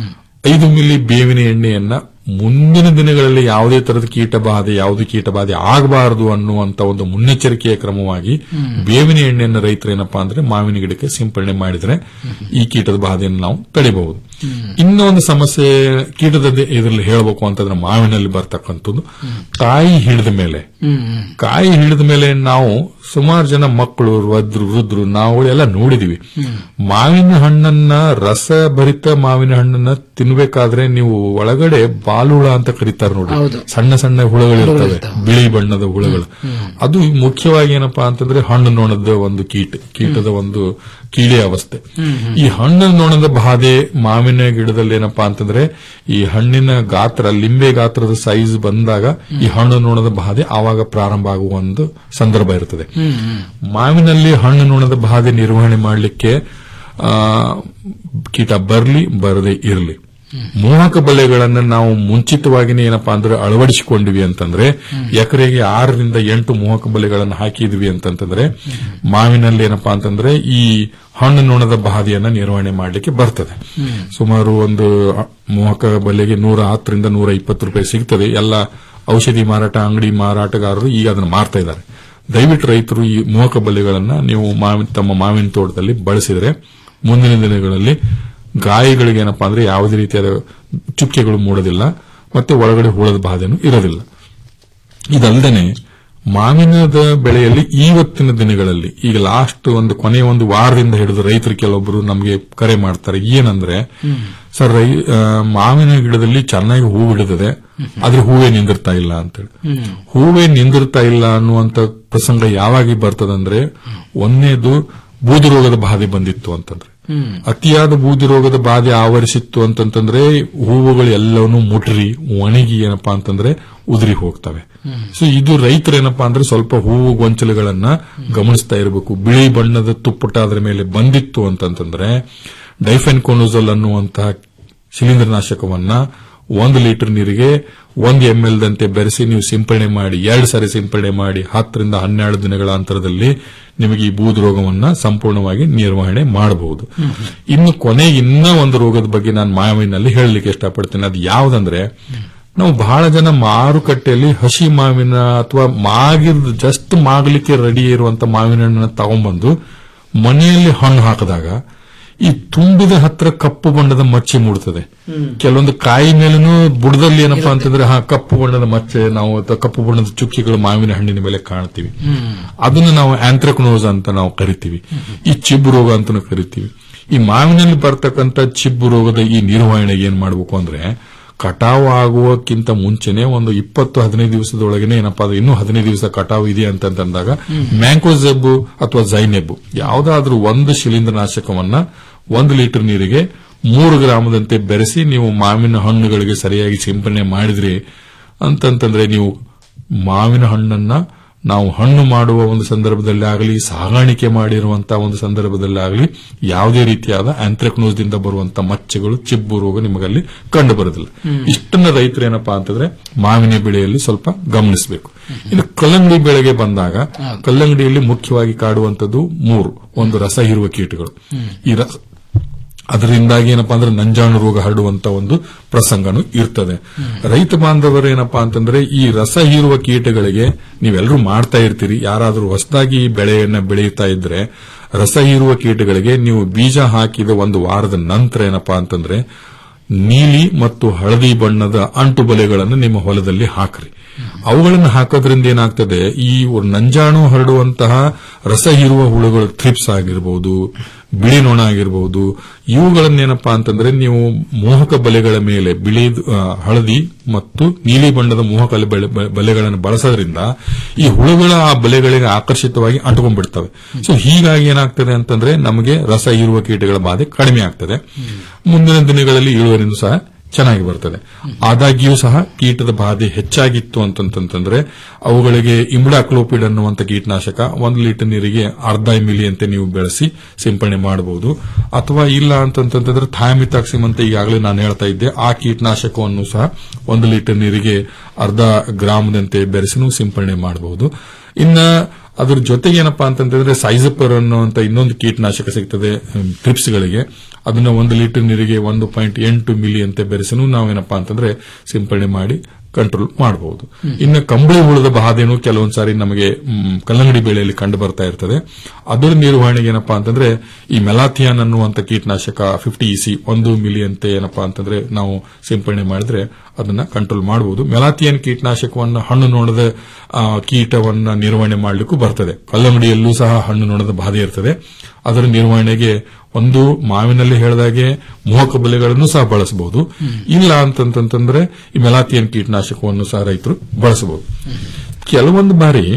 ಐದು ಮಿಲಿ ಬೇವಿನ ಎಣ್ಣೆಯನ್ನ ಮುಂದಿನ ದಿನಗಳಲ್ಲಿ ಯಾವುದೇ ತರದ ಕೀಟ ಬಾಧೆ ಯಾವುದೇ ಕೀಟ ಬಾಧೆ ಆಗಬಾರದು ಅನ್ನುವಂತ ಒಂದು ಮುನ್ನೆಚ್ಚರಿಕೆಯ ಕ್ರಮವಾಗಿ ಬೇವಿನ ಎಣ್ಣೆಯನ್ನು ರೈತರು ಏನಪ್ಪಾ ಅಂದ್ರೆ ಮಾವಿನ ಗಿಡಕ್ಕೆ ಸಿಂಪಡಣೆ ಮಾಡಿದ್ರೆ ಈ ಕೀಟದ ಬಾಧೆಯನ್ನು ನಾವು ತಡೆಯಬಹುದು ಇನ್ನೊಂದು ಸಮಸ್ಯೆ ಕೀಟದ ಇದರಲ್ಲಿ ಹೇಳಬೇಕು ಅಂತಂದ್ರೆ ಮಾವಿನಲ್ಲಿ ಬರ್ತಕ್ಕಂಥದ್ದು ಕಾಯಿ ಹಿಡಿದ ಮೇಲೆ ಕಾಯಿ ಹಿಡಿದ ಮೇಲೆ ನಾವು ಸುಮಾರು ಜನ ಮಕ್ಕಳು ವೃದ್ರು ವೃದ್ರು ನಾವು ಎಲ್ಲ ನೋಡಿದೀವಿ ಮಾವಿನ ಹಣ್ಣನ್ನ ರಸ ಭರಿತ ಮಾವಿನ ಹಣ್ಣನ್ನ ತಿನ್ಬೇಕಾದ್ರೆ ನೀವು ಒಳಗಡೆ ಬಾಲುಳ ಅಂತ ಕರೀತಾರೆ ನೋಡಿ ಸಣ್ಣ ಸಣ್ಣ ಹುಳಗಳು ಇರ್ತವೆ ಬಿಳಿ ಬಣ್ಣದ ಹುಳಗಳು ಅದು ಮುಖ್ಯವಾಗಿ ಏನಪ್ಪಾ ಅಂತಂದ್ರೆ ಹಣ್ಣು ನೋಣದ ಒಂದು ಕೀಟ ಕೀಟದ ಒಂದು ಕೀಳೆ ಅವಸ್ಥೆ ಈ ಹಣ್ಣು ನೋಣದ ಬಾಧೆ ಮಾವಿನ ಗಿಡದಲ್ಲಿ ಏನಪ್ಪಾ ಅಂತಂದ್ರೆ ಈ ಹಣ್ಣಿನ ಗಾತ್ರ ಲಿಂಬೆ ಗಾತ್ರದ ಸೈಜ್ ಬಂದಾಗ ಈ ಹಣ್ಣು ನೋಣದ ಬಾಧೆ ಆವಾಗ ಪ್ರಾರಂಭ ಆಗುವ ಒಂದು ಸಂದರ್ಭ ಇರ್ತದೆ ಮಾವಿನಲ್ಲಿ ಹಣ್ಣು ನೋಣದ ಬಾಧೆ ನಿರ್ವಹಣೆ ಮಾಡಲಿಕ್ಕೆ ಆ, ಕೀಟ ಬರ್ಲಿ ಬರದೇ ಇರಲಿ ಮೋಹಕ ಬಲೆಗಳನ್ನ ನಾವು ಮುಂಚಿತವಾಗಿನೇ ಏನಪ್ಪಾ ಅಂದ್ರೆ ಅಳವಡಿಸಿಕೊಂಡಿವಿ ಅಂತಂದ್ರೆ ಎಕರೆಗೆ ಆರರಿಂದ ಎಂಟು ಮೋಹಕ ಬಲೆಗಳನ್ನು ಹಾಕಿದ್ವಿ ಅಂತಂತಂದ್ರೆ ಮಾವಿನಲ್ಲಿ ಏನಪ್ಪಾ ಅಂತಂದ್ರೆ ಈ ಹಣ್ಣು ನೋಣದ ಬಾಧೆಯನ್ನ ನಿರ್ವಹಣೆ ಮಾಡಲಿಕ್ಕೆ ಬರ್ತದೆ ಸುಮಾರು ಒಂದು ಮೋಹಕ ಬಲೆಗೆ ನೂರ ಹತ್ತರಿಂದ ನೂರ ಇಪ್ಪತ್ತು ರೂಪಾಯಿ ಸಿಗ್ತದೆ ಎಲ್ಲ ಔಷಧಿ ಮಾರಾಟ ಅಂಗಡಿ ಮಾರಾಟಗಾರರು ಈಗ ಅದನ್ನ ಮಾರ್ತಾ ಇದ್ದಾರೆ ದಯವಿಟ್ಟು ರೈತರು ಈ ಮೋಹಕ ಬಲೆಗಳನ್ನ ನೀವು ಮಾವಿನ ತಮ್ಮ ಮಾವಿನ ತೋಟದಲ್ಲಿ ಬಳಸಿದ್ರೆ ಮುಂದಿನ ದಿನಗಳಲ್ಲಿ ಗಾಯಗಳಿಗೆ ಏನಪ್ಪಾ ಅಂದ್ರೆ ಯಾವುದೇ ರೀತಿಯಾದ ಚುಕ್ಕೆಗಳು ಮೂಡೋದಿಲ್ಲ ಮತ್ತೆ ಒಳಗಡೆ ಹುಳದ ಬಾಧೆನೂ ಇರೋದಿಲ್ಲ ಇದಲ್ಲದೆ ಮಾವಿನದ ಬೆಳೆಯಲ್ಲಿ ಇವತ್ತಿನ ದಿನಗಳಲ್ಲಿ ಈಗ ಲಾಸ್ಟ್ ಒಂದು ಕೊನೆಯ ಒಂದು ವಾರದಿಂದ ಹಿಡಿದು ರೈತರು ಕೆಲವೊಬ್ಬರು ನಮಗೆ ಕರೆ ಮಾಡ್ತಾರೆ ಏನಂದ್ರೆ ಸರ್ ರೈ ಆ, ಮಾವಿನ ಗಿಡದಲ್ಲಿ ಚೆನ್ನಾಗಿ ಹೂ ಬಿಡುತ್ತದೆ ಆದ್ರೆ ಹೂವೇ ನಿಂದಿರ್ತಾ ಇಲ್ಲ ಅಂತೇಳಿ ಹೂವೇ ನಿಂದಿರ್ತಾ ಇಲ್ಲ ಅನ್ನುವಂತ ಪ್ರಸಂಗ ಯಾವಾಗ ಬರ್ತದಂದ್ರೆ ಒಂದನೇದು ಬೂದು ರೋಗದ ಬಾಧೆ ಬಂದಿತ್ತು ಅಂತಂದ್ರೆ ಅತಿಯಾದ ಬೂದಿ ರೋಗದ ಬಾಧೆ ಆವರಿಸಿತ್ತು ಅಂತಂತಂದ್ರೆ ಹೂವುಗಳು ಎಲ್ಲವನ್ನೂ ಮುಟ್ರಿ ಒಣಗಿ ಏನಪ್ಪಾ ಅಂತಂದ್ರೆ ಉದುರಿ ಹೋಗ್ತವೆ ಸೊ ಇದು ರೈತರು ಏನಪ್ಪಾ ಅಂದ್ರೆ ಸ್ವಲ್ಪ ಹೂವು ಗೊಂಚಲುಗಳನ್ನ ಗಮನಿಸ್ತಾ ಇರಬೇಕು ಬಿಳಿ ಬಣ್ಣದ ತುಪ್ಪಟ ಅದರ ಮೇಲೆ ಬಂದಿತ್ತು ಅಂತಂತಂದ್ರೆ ಡೈಫೆನ್ಕೋನೋಸಲ್ ಅನ್ನುವಂತಹ ಶಿಲೀಂಧ್ರನಾಶಕವನ್ನ ಒಂದು ಲೀಟರ್ ನೀರಿಗೆ ಒಂದು ಎಂ ಎಲ್ ದಂತೆ ಬೆರೆಸಿ ನೀವು ಸಿಂಪಡಣೆ ಮಾಡಿ ಎರಡು ಸಾರಿ ಸಿಂಪಡಣೆ ಮಾಡಿ ಹತ್ತರಿಂದ ಹನ್ನೆರಡು ದಿನಗಳ ಅಂತರದಲ್ಲಿ ನಿಮಗೆ ಈ ಬೂದು ರೋಗವನ್ನ ಸಂಪೂರ್ಣವಾಗಿ ನಿರ್ವಹಣೆ ಮಾಡಬಹುದು ಇನ್ನು ಕೊನೆಗೆ ಇನ್ನೂ ಒಂದು ರೋಗದ ಬಗ್ಗೆ ನಾನು ಮಾವಿನಲ್ಲಿ ಹೇಳಲಿಕ್ಕೆ ಇಷ್ಟಪಡ್ತೇನೆ ಅದು ಯಾವ್ದಂದ್ರೆ ನಾವು ಬಹಳ ಜನ ಮಾರುಕಟ್ಟೆಯಲ್ಲಿ ಹಸಿ ಮಾವಿನ ಅಥವಾ ಮಾಗಿದ ಜಸ್ಟ್ ಮಾಗಲಿಕ್ಕೆ ರೆಡಿ ಇರುವಂತ ಮಾವಿನ ಹಣ್ಣನ್ನ ತಗೊಂಡ್ಬಂದು ಮನೆಯಲ್ಲಿ ಹಣ್ಣು ಹಾಕಿದಾಗ ಈ ತುಂಬಿದ ಹತ್ರ ಕಪ್ಪು ಬಣ್ಣದ ಮಚ್ಚೆ ಮೂಡುತ್ತದೆ ಕೆಲವೊಂದು ಕಾಯಿ ಮೇಲೂ ಬುಡದಲ್ಲಿ ಏನಪ್ಪಾ ಅಂತಂದ್ರೆ ಹಾ ಕಪ್ಪು ಬಣ್ಣದ ಮಚ್ಚೆ ನಾವು ಅಥವಾ ಕಪ್ಪು ಬಣ್ಣದ ಚುಕ್ಕಿಗಳು ಮಾವಿನ ಹಣ್ಣಿನ ಮೇಲೆ ಕಾಣ್ತೀವಿ ಅದನ್ನು ನಾವು ಆಂಥ್ರಕ್ನೋಸ್ ಅಂತ ನಾವು ಕರಿತೀವಿ ಈ ಚಿಬ್ಬು ರೋಗ ಅಂತಾನು ಕರಿತೀವಿ ಈ ಮಾವಿನಲ್ಲಿ ಬರ್ತಕ್ಕಂಥ ಚಿಬ್ಬು ರೋಗದ ಈ ನಿರ್ವಹಣೆಗೆ ಏನ್ ಮಾಡಬೇಕು ಅಂದ್ರೆ ಕಟಾವು ಆಗುವಕ್ಕಿಂತ ಮುಂಚೆನೆ ಒಂದು ಇಪ್ಪತ್ತು ಹದಿನೈದು ದಿವಸದೊಳಗನೆ ಏನಪ್ಪಾ ಅದು ಇನ್ನೂ ಹದಿನೈದು ದಿವಸ ಕಟಾವು ಇದೆ ಅಂತಂದಾಗ ಮ್ಯಾಂಕೋಜೆಬ್ ಅಥವಾ ಜೈನೆಬ್ ಯಾವ್ದಾದ್ರೂ ಒಂದು ಶಿಲೀಂಧ್ರನಾಶಕವನ್ನ ಒಂದು ಲೀಟರ್ ನೀರಿಗೆ ಮೂರು ಗ್ರಾಮದಂತೆ ಬೆರೆಸಿ ನೀವು ಮಾವಿನ ಹಣ್ಣುಗಳಿಗೆ ಸರಿಯಾಗಿ ಸಿಂಪಡಣೆ ಮಾಡಿದ್ರಿ ಅಂತಂತಂದ್ರೆ ನೀವು ಮಾವಿನ ಹಣ್ಣನ್ನ ನಾವು ಹಣ್ಣು ಮಾಡುವ ಒಂದು ಸಂದರ್ಭದಲ್ಲಿ ಆಗಲಿ ಸಾಗಾಣಿಕೆ ಮಾಡಿರುವಂತಹ ಒಂದು ಸಂದರ್ಭದಲ್ಲಿ ಆಗಲಿ ಯಾವುದೇ ರೀತಿಯಾದ ಆಂಥ್ರಕ್ನೋಸ್ದಿಂದ ಬರುವಂತಹ ಮಚ್ಚೆಗಳು ಚಿಬ್ಬು ರೋಗ ನಿಮಗಲ್ಲಿ ಕಂಡು ಬರೋದಿಲ್ಲ ಇಷ್ಟನ್ನ ರೈತರು ಏನಪ್ಪಾ ಅಂತಂದ್ರೆ ಮಾವಿನ ಬೆಳೆಯಲ್ಲಿ ಸ್ವಲ್ಪ ಗಮನಿಸಬೇಕು ಇನ್ನು ಕಲ್ಲಂಗಡಿ ಬೆಳೆಗೆ ಬಂದಾಗ ಕಲ್ಲಂಗಡಿಯಲ್ಲಿ ಮುಖ್ಯವಾಗಿ ಕಾಡುವಂತದ್ದು ಮೂರು ಒಂದು ರಸ ಹೀರುವ ಕೀಟಗಳು ಈ ರಸ ಅದರಿಂದಾಗಿ ಏನಪ್ಪಾ ಅಂದ್ರೆ ನಂಜಾಣು ರೋಗ ಹರಡುವಂತ ಒಂದು ಪ್ರಸಂಗನು ಇರ್ತದೆ ರೈತ ಬಾಂಧವರು ಏನಪ್ಪಾ ಅಂತಂದ್ರೆ ಈ ರಸ ಹೀರುವ ಕೀಟಗಳಿಗೆ ನೀವೆಲ್ಲರೂ ಮಾಡ್ತಾ ಇರ್ತೀರಿ ಯಾರಾದರೂ ಹೊಸದಾಗಿ ಬೆಳೆಯನ್ನ ಬೆಳೆಯುತ್ತಾ ಇದ್ರೆ ರಸ ಹೀರುವ ಕೀಟಗಳಿಗೆ ನೀವು ಬೀಜ ಹಾಕಿದ ಒಂದು ವಾರದ ನಂತರ ಏನಪ್ಪಾ ಅಂತಂದ್ರೆ ನೀಲಿ ಮತ್ತು ಹಳದಿ ಬಣ್ಣದ ಅಂಟು ಬಲೆಗಳನ್ನು ನಿಮ್ಮ ಹೊಲದಲ್ಲಿ ಹಾಕ್ರಿ ಅವುಗಳನ್ನು ಹಾಕೋದ್ರಿಂದ ಏನಾಗ್ತದೆ ಈ ನಂಜಾಣು ಹರಡುವಂತಹ ರಸ ಹೀರುವ ಹುಳುಗಳು ಥ್ರಿಪ್ಸ್ ಆಗಿರಬಹುದು ಬಿಳಿ ನೊಣ ಆಗಿರಬಹುದು ಇವುಗಳನ್ನೇನಪ್ಪಾ ಅಂತಂದ್ರೆ ನೀವು ಮೋಹಕ ಬಲೆಗಳ ಮೇಲೆ ಬಿಳಿ ಆ, ಹಳದಿ ಮತ್ತು ನೀಲಿ ಬಣ್ಣದ ಮೋಹಕ ಬಲೆ- ಬ- ಬಲೆಗಳನ್ನು ಬಳಸೋದ್ರಿಂದ ಈ ಹುಳುಗಳ ಆ ಬಲೆಗಳಿಗೆ ಆಕರ್ಷಿತವಾಗಿ ಅಂಟ್ಕೊಂಡ್ಬಿಡ್ತವೆ ಸೊ ಹೀಗಾಗಿ ಏನಾಗ್ತದೆ ಅಂತಂದ್ರೆ ನಮಗೆ ರಸ ಹೀರುವ ಕೀಟಗಳ ಬಾಧೆ ಕಡಿಮೆ ಆಗ್ತದೆ ಮುಂದಿನ ದಿನಗಳಲ್ಲಿ ಇಳುವರಿನೂ ಸಹ ಚೆನ್ನಾಗಿ ಬರ್ತದೆ ಆದಾಗ್ಯೂ ಸಹ ಕೀಟದ ಬಾಧೆ ಹೆಚ್ಚಾಗಿತ್ತು ಅಂತಂತಂದ್ರೆ ಅವುಗಳಿಗೆ ಇಮ್ಡಾಕ್ಲೋಪಿಡ್ ಅನ್ನುವಂಥ ಕೀಟನಾಶಕ ಒಂದು ಲೀಟರ್ ನೀರಿಗೆ ಅರ್ಧ ಮಿಲಿ ಅಂತ ನೀವು ಬೆಳೆಸಿ ಸಿಂಪಡಣೆ ಮಾಡಬಹುದು ಅಥವಾ ಇಲ್ಲ ಅಂತಂತಂದ್ರೆ ಥಾಯಮಿತಾಕ್ಸಿಮ್ ಅಂತ ಈಗಾಗಲೇ ನಾನು ಹೇಳ್ತಾ ಇದ್ದೆ ಆ ಕೀಟನಾಶಕವನ್ನು ಸಹ ಒಂದು ಲೀಟರ್ ನೀರಿಗೆ ಅರ್ಧ ಗ್ರಾಮದಂತೆ ಬೆರೆಸಿನೂ ಸಿಂಪಡಣೆ ಮಾಡಬಹುದು ಇನ್ನ ಅದ್ರ ಜೊತೆಗೆ ಏನಪ್ಪಾ ಅಂತಂತಂದ್ರೆ ಸೈಜಪರ್ ಅನ್ನುವಂತ ಇನ್ನೊಂದು ಕೀಟನಾಶಕ ಸಿಗ್ತದೆ ಟ್ರಿಪ್ಸ್ ಗಳಿಗೆ ಅದನ್ನ ಒಂದು ಲೀಟರ್ ನೀರಿಗೆ ಒಂದು ಪಾಯಿಂಟ್ ಎಂಟು ಮಿಲಿ ಅಂತ ಬೆರೆಸನು ನಾವೇನಪ್ಪಾ ಅಂತಂದ್ರೆ ಸಿಂಪಡಣೆ ಮಾಡಿ ಕಂಟ್ರೋಲ್ ಮಾಡಬಹುದು ಇನ್ನು ಕಂಬಳಿ ಹುಳದ ಬಾಧೆನೂ ಕೆಲವೊಂದ್ ಸಾರಿ ನಮಗೆ ಮ್, ಕಲ್ಲಂಗಡಿ ಬೆಳೆಯಲ್ಲಿ ಕಂಡು ಬರ್ತಾ ಇರ್ತದೆ ಅದರ ನಿರ್ವಹಣೆಗೆ ಏನಪ್ಪಾ ಅಂತಂದ್ರೆ ಈ ಮೆಲಾಥಿಯಾನ್ ಅನ್ನುವಂತ ಕೀಟನಾಶಕ ಫಿಫ್ಟಿ ಇಸಿ ಒಂದು ಮಿಲಿ ಅಂತ ಏನಪ್ಪಾ ಅಂತಂದ್ರೆ ನಾವು ಸಿಂಪಡಣೆ ಮಾಡಿದ್ರೆ ಅದನ್ನ ಕಂಟ್ರೋಲ್ ಮಾಡಬಹುದು ಮೆಲಾಥಿಯನ್ ಕೀಟನಾಶಕವನ್ನ ಹಣ್ಣು ನೋಣದ ಆ, ಕೀಟವನ್ನ ನಿರ್ವಹಣೆ ಮಾಡಲಿಕ್ಕೂ ಬರ್ತದೆ ಕಲ್ಲಂಗಡಿಯಲ್ಲೂ ಸಹ ಹಣ್ಣು ನೋಣದ ಬಾಧೆ ಇರ್ತದೆ ಅದರ ನಿರ್ವಹಣೆಗೆ ಒಂದು ಮಾವಿನಲ್ಲಿ ಹೇಳಿದಾಗೆ ಮೋಹಕ ಬಲೆಗಳನ್ನು ಸಹ ಬಳಸಬಹುದು ಇಲ್ಲ ಅಂತಂತಂದ್ರೆ ಈ ಮೆಲಾಥಿಯನ್ ಕೀಟನಾಶಕವನ್ನು ಸಹ ರೈತರು ಬಳಸಬಹುದು ಕೆಲವೊಂದು ಬಾರಿ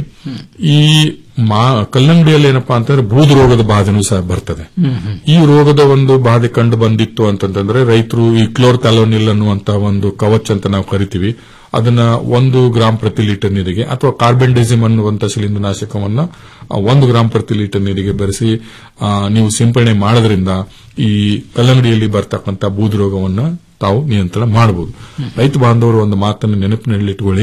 ಈ ಮಾ ಕಲ್ಲಂಗಡಿಯಲ್ಲಿ ಏನಪ್ಪಾ ಅಂತಂದ್ರೆ ಬೂದು ರೋಗದ ಬಾಧೆನೂ ಸಹ ಬರ್ತದೆ ಈ ರೋಗದ ಒಂದು ಬಾಧೆ ಕಂಡು ಬಂದಿತ್ತು ಅಂತಂತಂದ್ರೆ ರೈತರು ಈ ಕ್ಲೋರ್ತಲೋನಿಲ್ ಅನ್ನುವಂತ ಒಂದು ಕವಚ್ ಅಂತ ನಾವು ಕರಿತೀವಿ ಅದನ್ನ ಒಂದು ಗ್ರಾಂ ಪ್ರತಿ ಲೀಟರ್ ನೀರಿಗೆ ಅಥವಾ ಕಾರ್ಬೆಂಡಿಸಿಮ್ ಅನ್ನುವಂತ ಶಿಲೀಂಧ್ರನಾಶಕವನ್ನ ಆ, ಒಂದು ಗ್ರಾಂ ಪ್ರತಿ ಲೀಟರ್ ನೀರಿಗೆ ಬೆರೆಸಿ ಆ, ನೀವು ಸಿಂಪಡಣೆ ಮಾಡೋದ್ರಿಂದ ಈ ಕಲ್ಲಂಗಡಿಯಲ್ಲಿ ಬರ್ತಕ್ಕಂಥ ಬೂದು ರೋಗವನ್ನ ತಾವು ನಿಯಂತ್ರಣ ಮಾಡಬಹುದು ರೈತ ಬಾಂಧವರು ಒಂದು ಮಾತನ್ನು ನೆನಪಿನಲ್ಲಿಟ್ಟುಕೊಳ್ಳಿ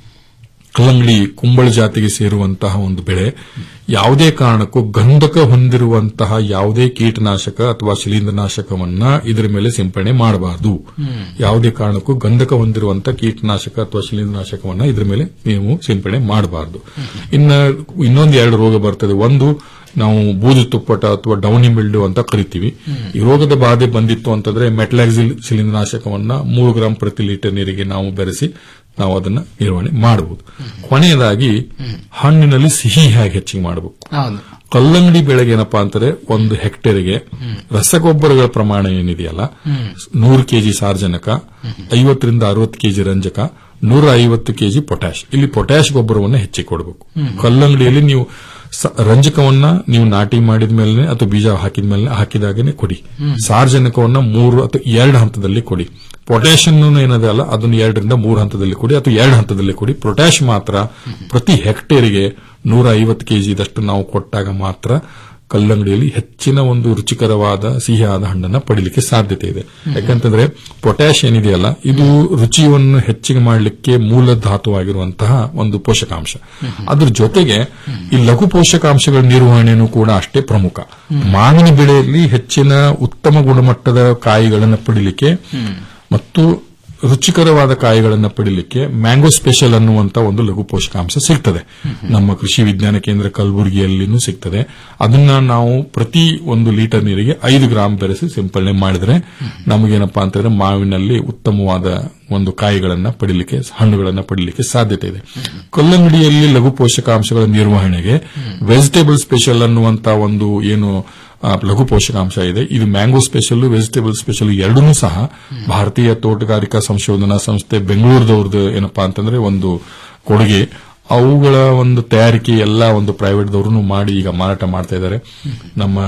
ಕಲ್ಲಂಗಡಿ ಕುಂಬಳ ಜಾತಿಗೆ ಸೇರುವಂತಹ ಒಂದು ಬೆಳೆ ಯಾವುದೇ ಕಾರಣಕ್ಕೂ ಗಂಧಕ ಹೊಂದಿರುವಂತಹ ಯಾವುದೇ ಕೀಟನಾಶಕ ಅಥವಾ ಶಿಲೀಂಧ್ರನಾಶಕವನ್ನ ಇದರ ಮೇಲೆ ಸಿಂಪಡಣೆ ಮಾಡಬಾರದು ಯಾವುದೇ ಕಾರಣಕ್ಕೂ ಗಂಧಕ ಹೊಂದಿರುವಂತಹ ಕೀಟನಾಶಕ ಅಥವಾ ಶಿಲೀಂಧ್ರನಾಶಕವನ್ನ ಇದರ ಮೇಲೆ ನೀವು ಸಿಂಪಡಣೆ ಮಾಡಬಾರದು ಇನ್ನ ಇನ್ನೊಂದು ಎರಡು ರೋಗ ಬರ್ತದೆ ಒಂದು ನಾವು ಬೂದು ತುಪ್ಪಟ ಅಥವಾ ಡೌನಿ ಮಿಲ್ಡು ಅಂತ ಕರಿತೀವಿ ಈ ರೋಗದ ಬಾಧೆ ಬಂದಿತ್ತು ಅಂತಂದ್ರೆ ಮೆಟ್ಲಾಕ್ಸಿಲ್ ಶಿಲೀಂಧ್ರನಾಶಕವನ್ನ ಮೂರು ಗ್ರಾಂ ಪ್ರತಿ ಲೀಟರ್ ನೀರಿಗೆ ನಾವು ಬೆರೆಸಿ ನಾವು ಅದನ್ನ ನಿರ್ವಹಣೆ ಮಾಡಬಹುದು ಕೊನೆಯದಾಗಿ ಹಣ್ಣಿನಲ್ಲಿ ಸಿಹಿ ಹೇಗೆ ಹೆಚ್ಚಿಗೆ ಮಾಡಬೇಕು ಹೌದು ಕಲ್ಲಂಗಡಿ ಬೆಳೆಗೆ ಏನಪ್ಪಾ ಅಂತಂದ್ರೆ ಒಂದು ಹೆಕ್ಟೇರ್ಗೆ ರಸಗೊಬ್ಬರಗಳ ಪ್ರಮಾಣ ಏನಿದೆಯಲ್ಲ ನೂರು ಕೆಜಿ ಸಾರ್ವಜನಕ ಐವತ್ತರಿಂದ ಅರವತ್ತು ಕೆಜಿ ರಂಜಕ ನೂರ ಐವತ್ತು ಕೆಜಿ ಪೊಟ್ಯಾಶ್ ಇಲ್ಲಿ ಪೊಟ್ಯಾಶ್ ಗೊಬ್ಬರವನ್ನು ಹೆಚ್ಚಿಗೆ ಕೊಡಬೇಕು ಕಲ್ಲಂಗಡಿಯಲ್ಲಿ ನೀವು ಸ- ರಂಜಕವನ್ನ ನೀವು ನಾಟಿ ಮಾಡಿದ ಮೇಲೆ ಅಥವಾ ಬೀಜ ಹಾಕಿದ ಮೇಲೆ ಹಾಕಿದಾಗನೇ ಕೊಡಿ ಸಾರ್ವಜನಿಕವನ್ನ ಮೂರು ಅಥವಾ ಎರಡು ಹಂತದಲ್ಲಿ ಕೊಡಿ ಪೊಟ್ಯಾಷಿಯಂ ಏನದೆ ಅಲ್ಲ ಅದನ್ನು ಎರಡರಿಂದ ಮೂರು ಹಂತದಲ್ಲಿ ಕೊಡಿ ಅಥವಾ ಎರಡು ಹಂತದಲ್ಲಿ ಕೊಡಿ ಪೊಟ್ಯಾಶ್ ಮಾತ್ರ ಪ್ರತಿ ಹೆಕ್ಟೇರಿಗೆ ನೂರ ಐವತ್ತು ಕೆಜಿದಷ್ಟು ನಾವು ಕೊಟ್ಟಾಗ ಮಾತ್ರ ಕಲ್ಲಂಗಡಿಯಲ್ಲಿ ಹೆಚ್ಚಿನ ಒಂದು ರುಚಿಕರವಾದ ಸಿಹಿಯಾದ ಹಣ್ಣನ್ನ ಪಡಿಲಿಕ್ಕೆ ಸಾಧ್ಯತೆ ಇದೆ ಯಾಕಂತಂದ್ರೆ ಪೊಟ್ಯಾಶ್ ಏನಿದೆಯಲ್ಲ ಇದು ರುಚಿಯನ್ನು ಹೆಚ್ಚಿಗೆ ಮಾಡಲಿಕ್ಕೆ ಮೂಲ ಧಾತುವಾಗಿರುವಂತಹ ಒಂದು ಪೋಷಕಾಂಶ ಅದ್ರ ಜೊತೆಗೆ ಈ ಲಘು ಪೋಷಕಾಂಶಗಳ ನಿರ್ವಹಣೆಯೂ ಕೂಡ ಅಷ್ಟೇ ಪ್ರಮುಖ ಮಾವಿನ ಬೆಳೆಯಲ್ಲಿ ಹೆಚ್ಚಿನ ಉತ್ತಮ ಗುಣಮಟ್ಟದ ಕಾಯಿಗಳನ್ನು ಪಡಿಲಿಕ್ಕೆ ಮತ್ತು ರುಚಿಕರವಾದ ಕಾಯಿಗಳನ್ನು ಪಡಿಲಿಕ್ಕೆ ಮ್ಯಾಂಗೋ ಸ್ಪೆಷಲ್ ಅನ್ನುವಂತ ಒಂದು ಲಘು ಪೋಷಕಾಂಶ ಸಿಗ್ತದೆ ನಮ್ಮ ಕೃಷಿ ವಿಜ್ಞಾನ ಕೇಂದ್ರ ಕಲಬುರಗಿಯಲ್ಲಿನೂ ಸಿಗ್ತದೆ ಅದನ್ನ ನಾವು ಪ್ರತಿ ಒಂದು ಲೀಟರ್ ನೀರಿಗೆ ಐದು ಗ್ರಾಂ ಬೆರೆಸಿ ಸಿಂಪಡಣೆ ಮಾಡಿದ್ರೆ ನಮಗೇನಪ್ಪಾ ಅಂತಂದ್ರೆ ಮಾವಿನಲ್ಲಿ ಉತ್ತಮವಾದ ಒಂದು ಕಾಯಿಗಳನ್ನ ಪಡಿಲಿಕ್ಕೆ ಹಣ್ಣುಗಳನ್ನ ಪಡಿಲಿಕ್ಕೆ ಸಾಧ್ಯತೆ ಇದೆ ಕಲ್ಲಂಗಡಿಯಲ್ಲಿ ಲಘು ಪೋಷಕಾಂಶಗಳ ನಿರ್ವಹಣೆಗೆ ವೆಜಿಟೇಬಲ್ ಸ್ಪೆಷಲ್ ಅನ್ನುವಂತ ಒಂದು ಏನು ಆ, ಲಘು ಪೋಷಕಾಂಶ ಇದೆ ಇದು ಮ್ಯಾಂಗೋ ಸ್ಪೆಷಲ್ ವೆಜಿಟೇಬಲ್ ಸ್ಪೆಷಲ್ ಎರಡೂ ಸಹ ಭಾರತೀಯ ತೋಟಗಾರಿಕಾ ಸಂಶೋಧನಾ ಸಂಸ್ಥೆ ಬೆಂಗಳೂರದವ್ರದ್ದು ಏನಪ್ಪಾ ಅಂತಂದ್ರೆ ಒಂದು ಕೊಡುಗೆ ಅವುಗಳ ಒಂದು ತಯಾರಿಕೆ ಎಲ್ಲ ಒಂದು ಪ್ರೈವೇಟ್ದವ್ರು ಮಾಡಿ ಈಗ ಮಾರಾಟ ಮಾಡ್ತಾ ಇದ್ದಾರೆ ನಮ್ಮ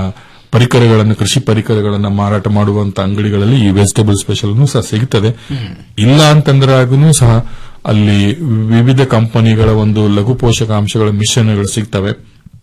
ಪರಿಕರಗಳನ್ನು ಕೃಷಿ ಪರಿಕರಗಳನ್ನು ಮಾರಾಟ ಮಾಡುವಂತ ಅಂಗಡಿಗಳಲ್ಲಿ ಈ ವೆಜಿಟೇಬಲ್ ಸ್ಪೆಷಲ್ ಸಹ ಸಿಗುತ್ತದೆ ಇಲ್ಲ ಅಂತಂದ್ರಾಗೂ ಸಹ ಅಲ್ಲಿ ವಿವಿಧ ಕಂಪನಿಗಳ ಒಂದು ಲಘು ಪೋಷಕಾಂಶಗಳ ಮಿಶ್ರಣಗಳು ಸಿಗ್ತವೆ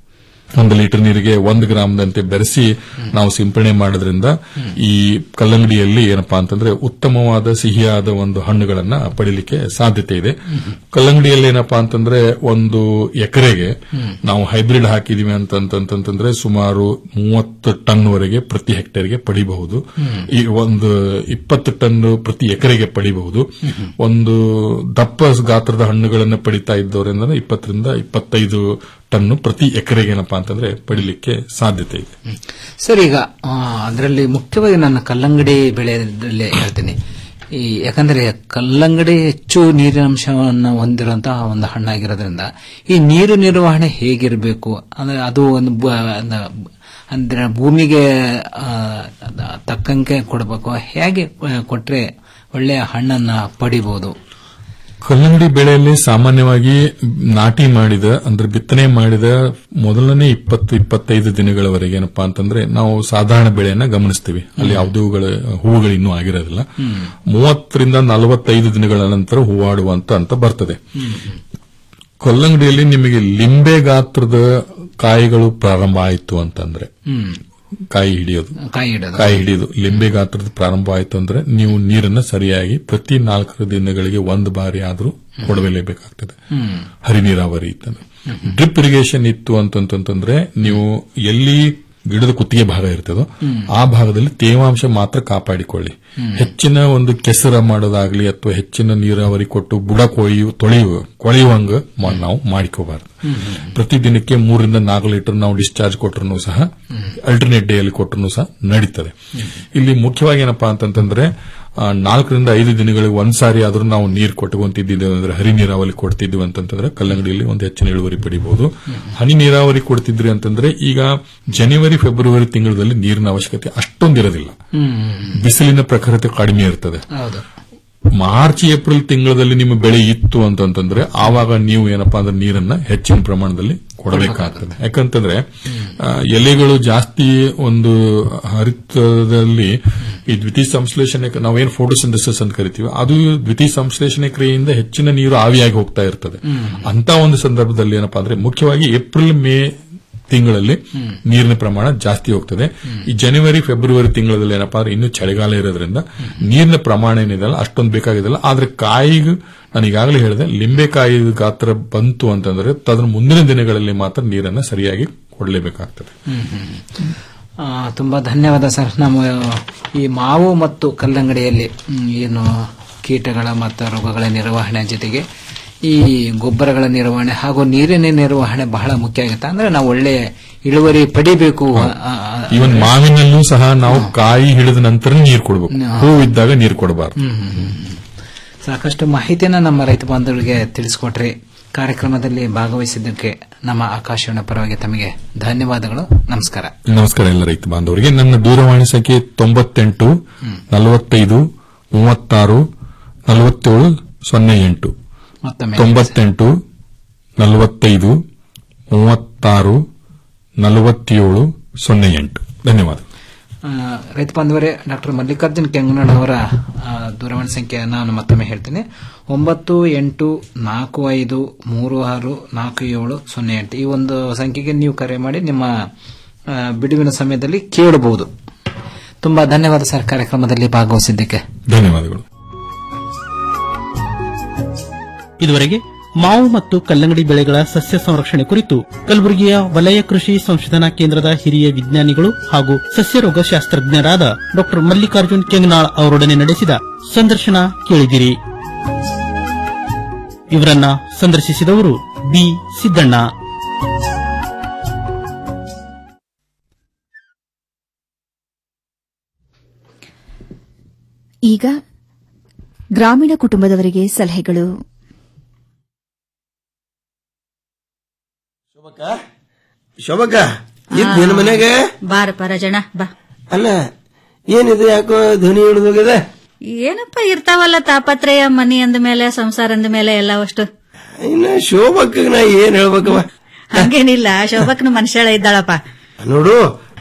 ಒಂದು ಲೀಟರ್ ನೀರಿಗೆ ಒಂದು ಗ್ರಾಮದಂತೆ ಬೆರೆಸಿ ನಾವು ಸಿಂಪಡಣೆ ಮಾಡೋದ್ರಿಂದ ಈ ಕಲ್ಲಂಗಡಿಯಲ್ಲಿ ಏನಪ್ಪಾ ಅಂತಂದ್ರೆ ಉತ್ತಮವಾದ ಸಿಹಿಯಾದ ಒಂದು ಹಣ್ಣುಗಳನ್ನ ಪಡಿಲಿಕ್ಕೆ ಸಾಧ್ಯತೆ ಇದೆ ಕಲ್ಲಂಗಡಿಯಲ್ಲಿ ಏನಪ್ಪಾ ಅಂತಂದ್ರೆ ಒಂದು ಎಕರೆಗೆ ನಾವು ಹೈಬ್ರಿಡ್ ಹಾಕಿದೀವಿ ಅಂತಂತಂತಂದ್ರೆ ಸುಮಾರು ಮೂವತ್ತು ಟನ್ ವರೆಗೆ ಪ್ರತಿ ಹೆಕ್ಟೇರ್ಗೆ ಪಡಿಬಹುದು ಈ ಒಂದು ಇಪ್ಪತ್ತು ಟನ್ ಪ್ರತಿ ಎಕರೆಗೆ ಪಡಿಬಹುದು ಒಂದು ದಪ್ಪ ಗಾತ್ರದ ಹಣ್ಣುಗಳನ್ನು ಪಡಿತಾ ಇದ್ದವರಿಂದ ಇಪ್ಪತ್ತರಿಂದ ಇಪ್ಪತ್ತೈದು ಟನ್ನು ಪ್ರತಿ ಎಕರೆಗೆ ಏನಪ್ಪಾ ಅಂತಂದ್ರೆ ಪಡಿಲಿಕ್ಕೆ ಸಾಧ್ಯತೆ ಇದೆ ಸರ್ ಈಗ ಅದರಲ್ಲಿ ಮುಖ್ಯವಾಗಿ ನಾನು ಕಲ್ಲಂಗಡಿ ಬೆಳೆಯಲ್ಲಿ ಹೇಳ್ತೀನಿ ಈ ಯಾಕಂದ್ರೆ ಕಲ್ಲಂಗಡಿ ಹೆಚ್ಚು ನೀರಿನಂಶವನ್ನು ಹೊಂದಿರುವಂತಹ ಒಂದು ಹಣ್ಣಾಗಿರೋದ್ರಿಂದ ಈ ನೀರು ನಿರ್ವಹಣೆ ಹೇಗಿರಬೇಕು ಅಂದ್ರೆ ಅದು ಒಂದು ಬ- ಅಂದ- ಅಂದ್ರೆ ಭೂಮಿಗೆ ಆ, ತಕ್ಕಂಗೆ ಕೊಡಬೇಕು ಹೇಗೆ ಆ, ಕೊಟ್ರೆ ಒಳ್ಳೆಯ ಹಣ್ಣನ್ನ ಪಡಿಬಹುದು ಕಲ್ಲಂಗಡಿ ಬೆಳೆಯಲ್ಲಿ ಸಾಮಾನ್ಯವಾಗಿ ನಾಟಿ ಮಾಡಿದ ಅಂದ್ರೆ ಬಿತ್ತನೆ ಮಾಡಿದ ಮೊದಲನೇ ಇಪ್ಪತ್ತು ಇಪ್ಪತ್ತೈದು ದಿನಗಳವರೆಗೆ ಏನಪ್ಪಾ ಅಂತಂದ್ರೆ ನಾವು ಸಾಧಾರಣ ಬೆಳೆಯನ್ನ ಗಮನಿಸ್ತೀವಿ ಅಲ್ಲಿ ಯಾವುದೂಗಳ ಹೂವುಗಳು ಇನ್ನೂ ಆಗಿರೋದಿಲ್ಲ ಮೂವತ್ತರಿಂದ ನಲವತ್ತೈದು ದಿನಗಳ ನಂತರ ಹೂವಾಡುವಂತ ಅಂತ ಬರ್ತದೆ ಕಲ್ಲಂಗಡಿಯಲ್ಲಿ ನಿಮಗೆ ಲಿಂಬೆ ಗಾತ್ರದ ಕಾಯಿಗಳು ಪ್ರಾರಂಭ ಆಯಿತು ಅಂತಂದ್ರೆ ಹ್ಮ್ ಕಾಯಿ ಹಿಡಿಯೋದು ಕಾಯಿ ಇಡೋದು ಕಾಯಿ ಹಿಡಿಯೋದು ಲಿಂಬೆ ಗಾತ್ರದ ಪ್ರಾರಂಭ ಆಯ್ತು ಅಂದ್ರೆ ನೀವು ನೀರನ್ನ ಸರಿಯಾಗಿ ಪ್ರತಿ ನಾಲ್ಕು ದಿನಗಳಿಗೆ ಒಂದು ಬಾರಿ ಆದ್ರೂ ಕೊಡಲೇಬೇಕಾಗ್ತದೆ ಹ್ಮ್ ಹರಿ ನೀರಾವರಿ ಇತ್ತಂದ್ರೆ ಡ್ರಿಪ್ ಇರಿಗೇಷನ್ ಇತ್ತು ಅಂತಂತಂದ್ರೆ ನೀವು ಎಲ್ಲಿ ಗಿಡದ ಕುತ್ತಿಗೆ ಭಾಗ ಇರ್ತದೋ ಆ ಭಾಗದಲ್ಲಿ ತೇವಾಂಶ ಮಾತ್ರ ಕಾಪಾಡಿಕೊಳ್ಳಿ ಹೆಚ್ಚಿನ ಒಂದು ಕೆಸರ ಮಾಡೋದಾಗ್ಲಿ ಅಥವಾ ಹೆಚ್ಚಿನ ನೀರಾವರಿ ಕೊಟ್ಟು ಬುಡ ಕೊಯ್ಯು ತೊಳೆಯುವ ಕೊಳೆಯುವಂಗ ಮಾ- ನಾವು ಮಾಡಿಕೋಬಾರದು ಪ್ರತಿ ದಿನಕ್ಕೆ ಮೂರರಿಂದ ನಾಲ್ಕು ಲೀಟರ್ ನಾವು ಡಿಸ್ಚಾರ್ಜ್ ಕೊಟ್ಟರು ಸಹ ಅಲ್ಟರ್ನೇಟ್ ಡೇ ಅಲ್ಲಿ ಕೊಟ್ಟರು ಸಹ ನಡೀತದೆ ಇಲ್ಲಿ ಮುಖ್ಯವಾಗಿ ಏನಪ್ಪಾ ಅಂತಂತಂದ್ರೆ ಆ, ನಾಲ್ಕರಿಂದ ಐದು ದಿನಗಳಿಗೆ ಒಂದ್ಸಾರಿ ಆದ್ರೂ ನಾವು ನೀರು ಕೊಟ್ಕೊಂತಿದ್ದೀವಿ ಅಂದ್ರೆ ಹರಿ ನೀರಾವರಿ ಕೊಡ್ತಿದ್ವಿ ಅಂತಂತಂದ್ರೆ ಕಲ್ಲಂಗಡಿಯಲ್ಲಿ ಒಂದು ಹೆಚ್ಚಿನ ಇಳುವರಿ ಪಡಿಬಹುದು ಹನಿ ನೀರಾವರಿ ಕೊಡ್ತಿದ್ರಿ ಅಂತಂದ್ರೆ ಈಗ ಜನವರಿ ಫೆಬ್ರವರಿ ತಿಂಗಳಲ್ಲಿ ನೀರಿನ ಅವಶ್ಯಕತೆ ಅಷ್ಟೊಂದಿರೋದಿಲ್ಲ ಬಿಸಿಲಿನ ಪ್ರಖರತೆ ಕಡಿಮೆ ಇರ್ತದೆ ಹೌದು ಮಾರ್ಚ್ ಏಪ್ರಿಲ್ ತಿಂಗಳಲ್ಲಿ ನಿಮ್ಮ ಬೆಳೆ ಇತ್ತು ಅಂತಂತಂದ್ರೆ ಆವಾಗ ನೀವು ಏನಪ್ಪಾ ಅಂದ್ರೆ ನೀರನ್ನ ಹೆಚ್ಚಿನ ಪ್ರಮಾಣದಲ್ಲಿ ಕೊಡಬೇಕಾಗ್ತದೆ ಯಾಕಂತಂದ್ರೆ ಆ, ಎಲೆಗಳು ಜಾಸ್ತಿ ಒಂದು ಹರಿತದಲ್ಲಿ ಈ ದ್ವಿತೀಯ ಸಂಶ್ಲೇಷಣೆ ನಾವೇನು ಫೋಟೋಸಿಂಥಸಿಸ್ ಅಂತ ಕರಿತೀವಿ ಅದು ದ್ವಿತೀಯ ಸಂಶ್ಲೇಷಣೆ ಕ್ರಿಯೆಯಿಂದ ಹೆಚ್ಚಿನ ನೀರು ಆವಿಯಾಗಿ ಹೋಗ್ತಾ ಇರ್ತದೆ ಅಂತ ಒಂದು ಸಂದರ್ಭದಲ್ಲಿ ಏನಪ್ಪಾ ಅಂದ್ರೆ ಮುಖ್ಯವಾಗಿ ಏಪ್ರಿಲ್ ಮೇ ತಿಂಗಳಲ್ಲಿ ನೀರಿನ ಪ್ರಮಾಣ ಜಾಸ್ತಿ ಹೋಗ್ತದೆ ಈ ಜನವರಿ ಫೆಬ್ರವರಿ ತಿಂಗಳಲ್ಲಿ ಏನಪ್ಪಾ ಅಂದ್ರೆ ಇನ್ನೂ ಚಳಿಗಾಲ ಇರೋದ್ರಿಂದ ನೀರಿನ ಪ್ರಮಾಣ ಏನಿದೆಲ್ಲ ಅಷ್ಟೊಂದು ಬೇಕಾಗಿದೆಲ್ಲ ಆದ್ರೆ ಕಾಯಿಗೆ ನಾನು ಈಗಾಗಲೇ ಹೇಳಿದೆ ಲಿಂಬೆಕಾಯಿ ಗಾತ್ರ ಬಂತು ಅಂತಂದ್ರೆ ತದರ ಮುಂದಿನ ದಿನಗಳಲ್ಲಿ ಮಾತ್ರ ನೀರನ್ನ ಸರಿಯಾಗಿ ಕೊಡಲೇಬೇಕಾಗ್ತದೆ ಹ್ಮ್, ಹ್ಮ್. ಆ, ತುಂಬಾ ಧನ್ಯವಾದ ಸರ್ ನಮ್ಮ ಈ ಮಾವು ಮತ್ತು ಕಲ್ಲಂಗಡಿಯಲ್ಲಿ ಹ್ಮ್, ಏನು ಕೀಟಗಳ ಮತ್ತು ರೋಗಗಳ ನಿರ್ವಹಣೆ ಜೊತೆಗೆ ಈ ಗೊಬ್ಬರಗಳ ನಿರ್ವಹಣೆ ಹಾಗೂ ನೀರಿನ ನಿರ್ವಹಣೆ ಬಹಳ ಮುಖ್ಯ ಆಗುತ್ತೆ ಅಂದ್ರೆ ನಾವು ಒಳ್ಳೆ ಇಳುವರಿ ಪಡಿಬೇಕು ಆ, ಆ, ಈವನ್ ಮಾವಿನಲ್ಲೂ ಸಹ ನಾವು ಕಾಯಿ ಹಿಡಿದ ನಂತರ ನೀರು ಕೊಡಬೇಕು ಹೂವಿದ್ದಾಗ ನೀರು ಕೊಡಬಾರ್ದು ಹ್ಮ್, ಹ್ಮ್, ಹ್ಮ್. ಸಾಕಷ್ಟು ಮಾಹಿತಿಯನ್ನ ನಮ್ಮ ರೈತ ಬಾಂಧವರಿಗೆ ತಿಳಿಸಿಕೊಟ್ರಿ ಕಾರ್ಯಕ್ರಮದಲ್ಲಿ ಭಾಗವಹಿಸಿದ್ದಕ್ಕೆ ನಮ್ಮ ಆಕಾಶವಾಣಿ ಪರವಾಗಿ ತಮಗೆ ಧನ್ಯವಾದಗಳು ನಮಸ್ಕಾರ ನಮಸ್ಕಾರ ಎಲ್ಲ ರೈತ ಬಾಂಧವರಿಗೆ ನನ್ನ ದೂರವಾಣಿ ಸಂಖ್ಯೆ ತೊಂಬತ್ತೆಂಟು ನಲವತ್ತೈದು ಮೂವತ್ತಾರು ನಲವತ್ತೇಳು ಸೊನ್ನೆ ಎಂಟು ಮತ್ತೊಮ್ಮೆ ತೊಂಬತ್ತೆಂಟು ನಲವತ್ತೈದು ಮೂವತ್ತಾರು ನಲವತ್ತೇಳು ಸೊನ್ನೆ ಎಂಟು ಧನ್ಯವಾದ ಆ, ರೈತ ಬಾಂಧವರೇ ಡಾಕ್ಟರ್ ಮಲ್ಲಿಕಾರ್ಜುನ್ ಕೆಂಗನಾಡ್ ಅವರ ಆ, ದೂರವಾಣಿ ಸಂಖ್ಯೆ ನಾನು ಮತ್ತೊಮ್ಮೆ ಹೇಳ್ತೀನಿ ಒಂಬತ್ತು ಎಂಟು ನಾಲ್ಕು ಐದು ಮೂರು ಆರು ನಾಲ್ಕು ಏಳು ಸೊನ್ನೆ ಎಂಟು ಈ ಒಂದು ಸಂಖ್ಯೆಗೆ ನೀವು ಕರೆ ಮಾಡಿ ನಿಮ್ಮ ಆ, ಬಿಡುವಿನ ಸಮಯದಲ್ಲಿ ಕೇಳಬಹುದು ತುಂಬಾ ಧನ್ಯವಾದ ಸರ್ ಕಾರ್ಯಕ್ರಮದಲ್ಲಿ ಭಾಗವಹಿಸಿದ್ದಕ್ಕೆ ಧನ್ಯವಾದಗಳು ಇದುವರೆಗೆ ಮಾವು ಮತ್ತು ಕಲ್ಲಂಗಡಿ ಬೆಳೆಗಳ ಸಸ್ಯ ಸಂರಕ್ಷಣೆ ಕುರಿತು ಕಲಬುರಗಿಯ ವಲಯ ಕೃಷಿ ಸಂಶೋಧನಾ ಕೇಂದ್ರದ ಹಿರಿಯ ವಿಜ್ಞಾನಿಗಳು ಹಾಗೂ ಸಸ್ಯ ರೋಗಶಾಸ್ತ್ರಜ್ಞರಾದ ಡಾ ಮಲ್ಲಿಕಾರ್ಜುನ್ ಕೆಂಗನಾಳ್ ಅವರೊಡನೆ ನಡೆಸಿದ ಸಂದರ್ಶನ ಕೇಳಿದಿರಿ ಇವರನ್ನ ಸಂದರ್ಶಿಸಿದವರು ಬಿ ಸಿದ್ದಣ್ಣ ಈಗ ಗ್ರಾಮೀಣ ಕುಟುಂಬದವರಿಗೆ ಸಲಹೆಗಳು ಶೋಭಕ್ಕ ಇದ್ ನಿನ್ ಮನೆಗೆ ಬಾರಪ್ಪ ರಜಣ ಬಾ ಅಲ್ಲ ಏನಿದು ಯಾಕೋ ಧ್ವನಿ ಹಿಡಿದೋಗಿದೆ ಏನಪ್ಪ ಇರ್ತಾವಲ್ಲ ತಾಪತ್ರಯ ಮನಿ ಅಂದ ಮೇಲೆ ಸಂಸಾರ ಅಂದ ಮೇಲೆ ಎಲ್ಲ ಅಷ್ಟು ಇನ್ನ ಶೋಭಕ್ಕ ನಾ ಏನ್ ಹೇಳ್ಬೇಕವ ಹಂಗೇನಿಲ್ಲ ಶೋಭಕ್ನ ಮನುಷ್ಯಳ ಇದ್ದಾಳಪ್ಪ ನೋಡು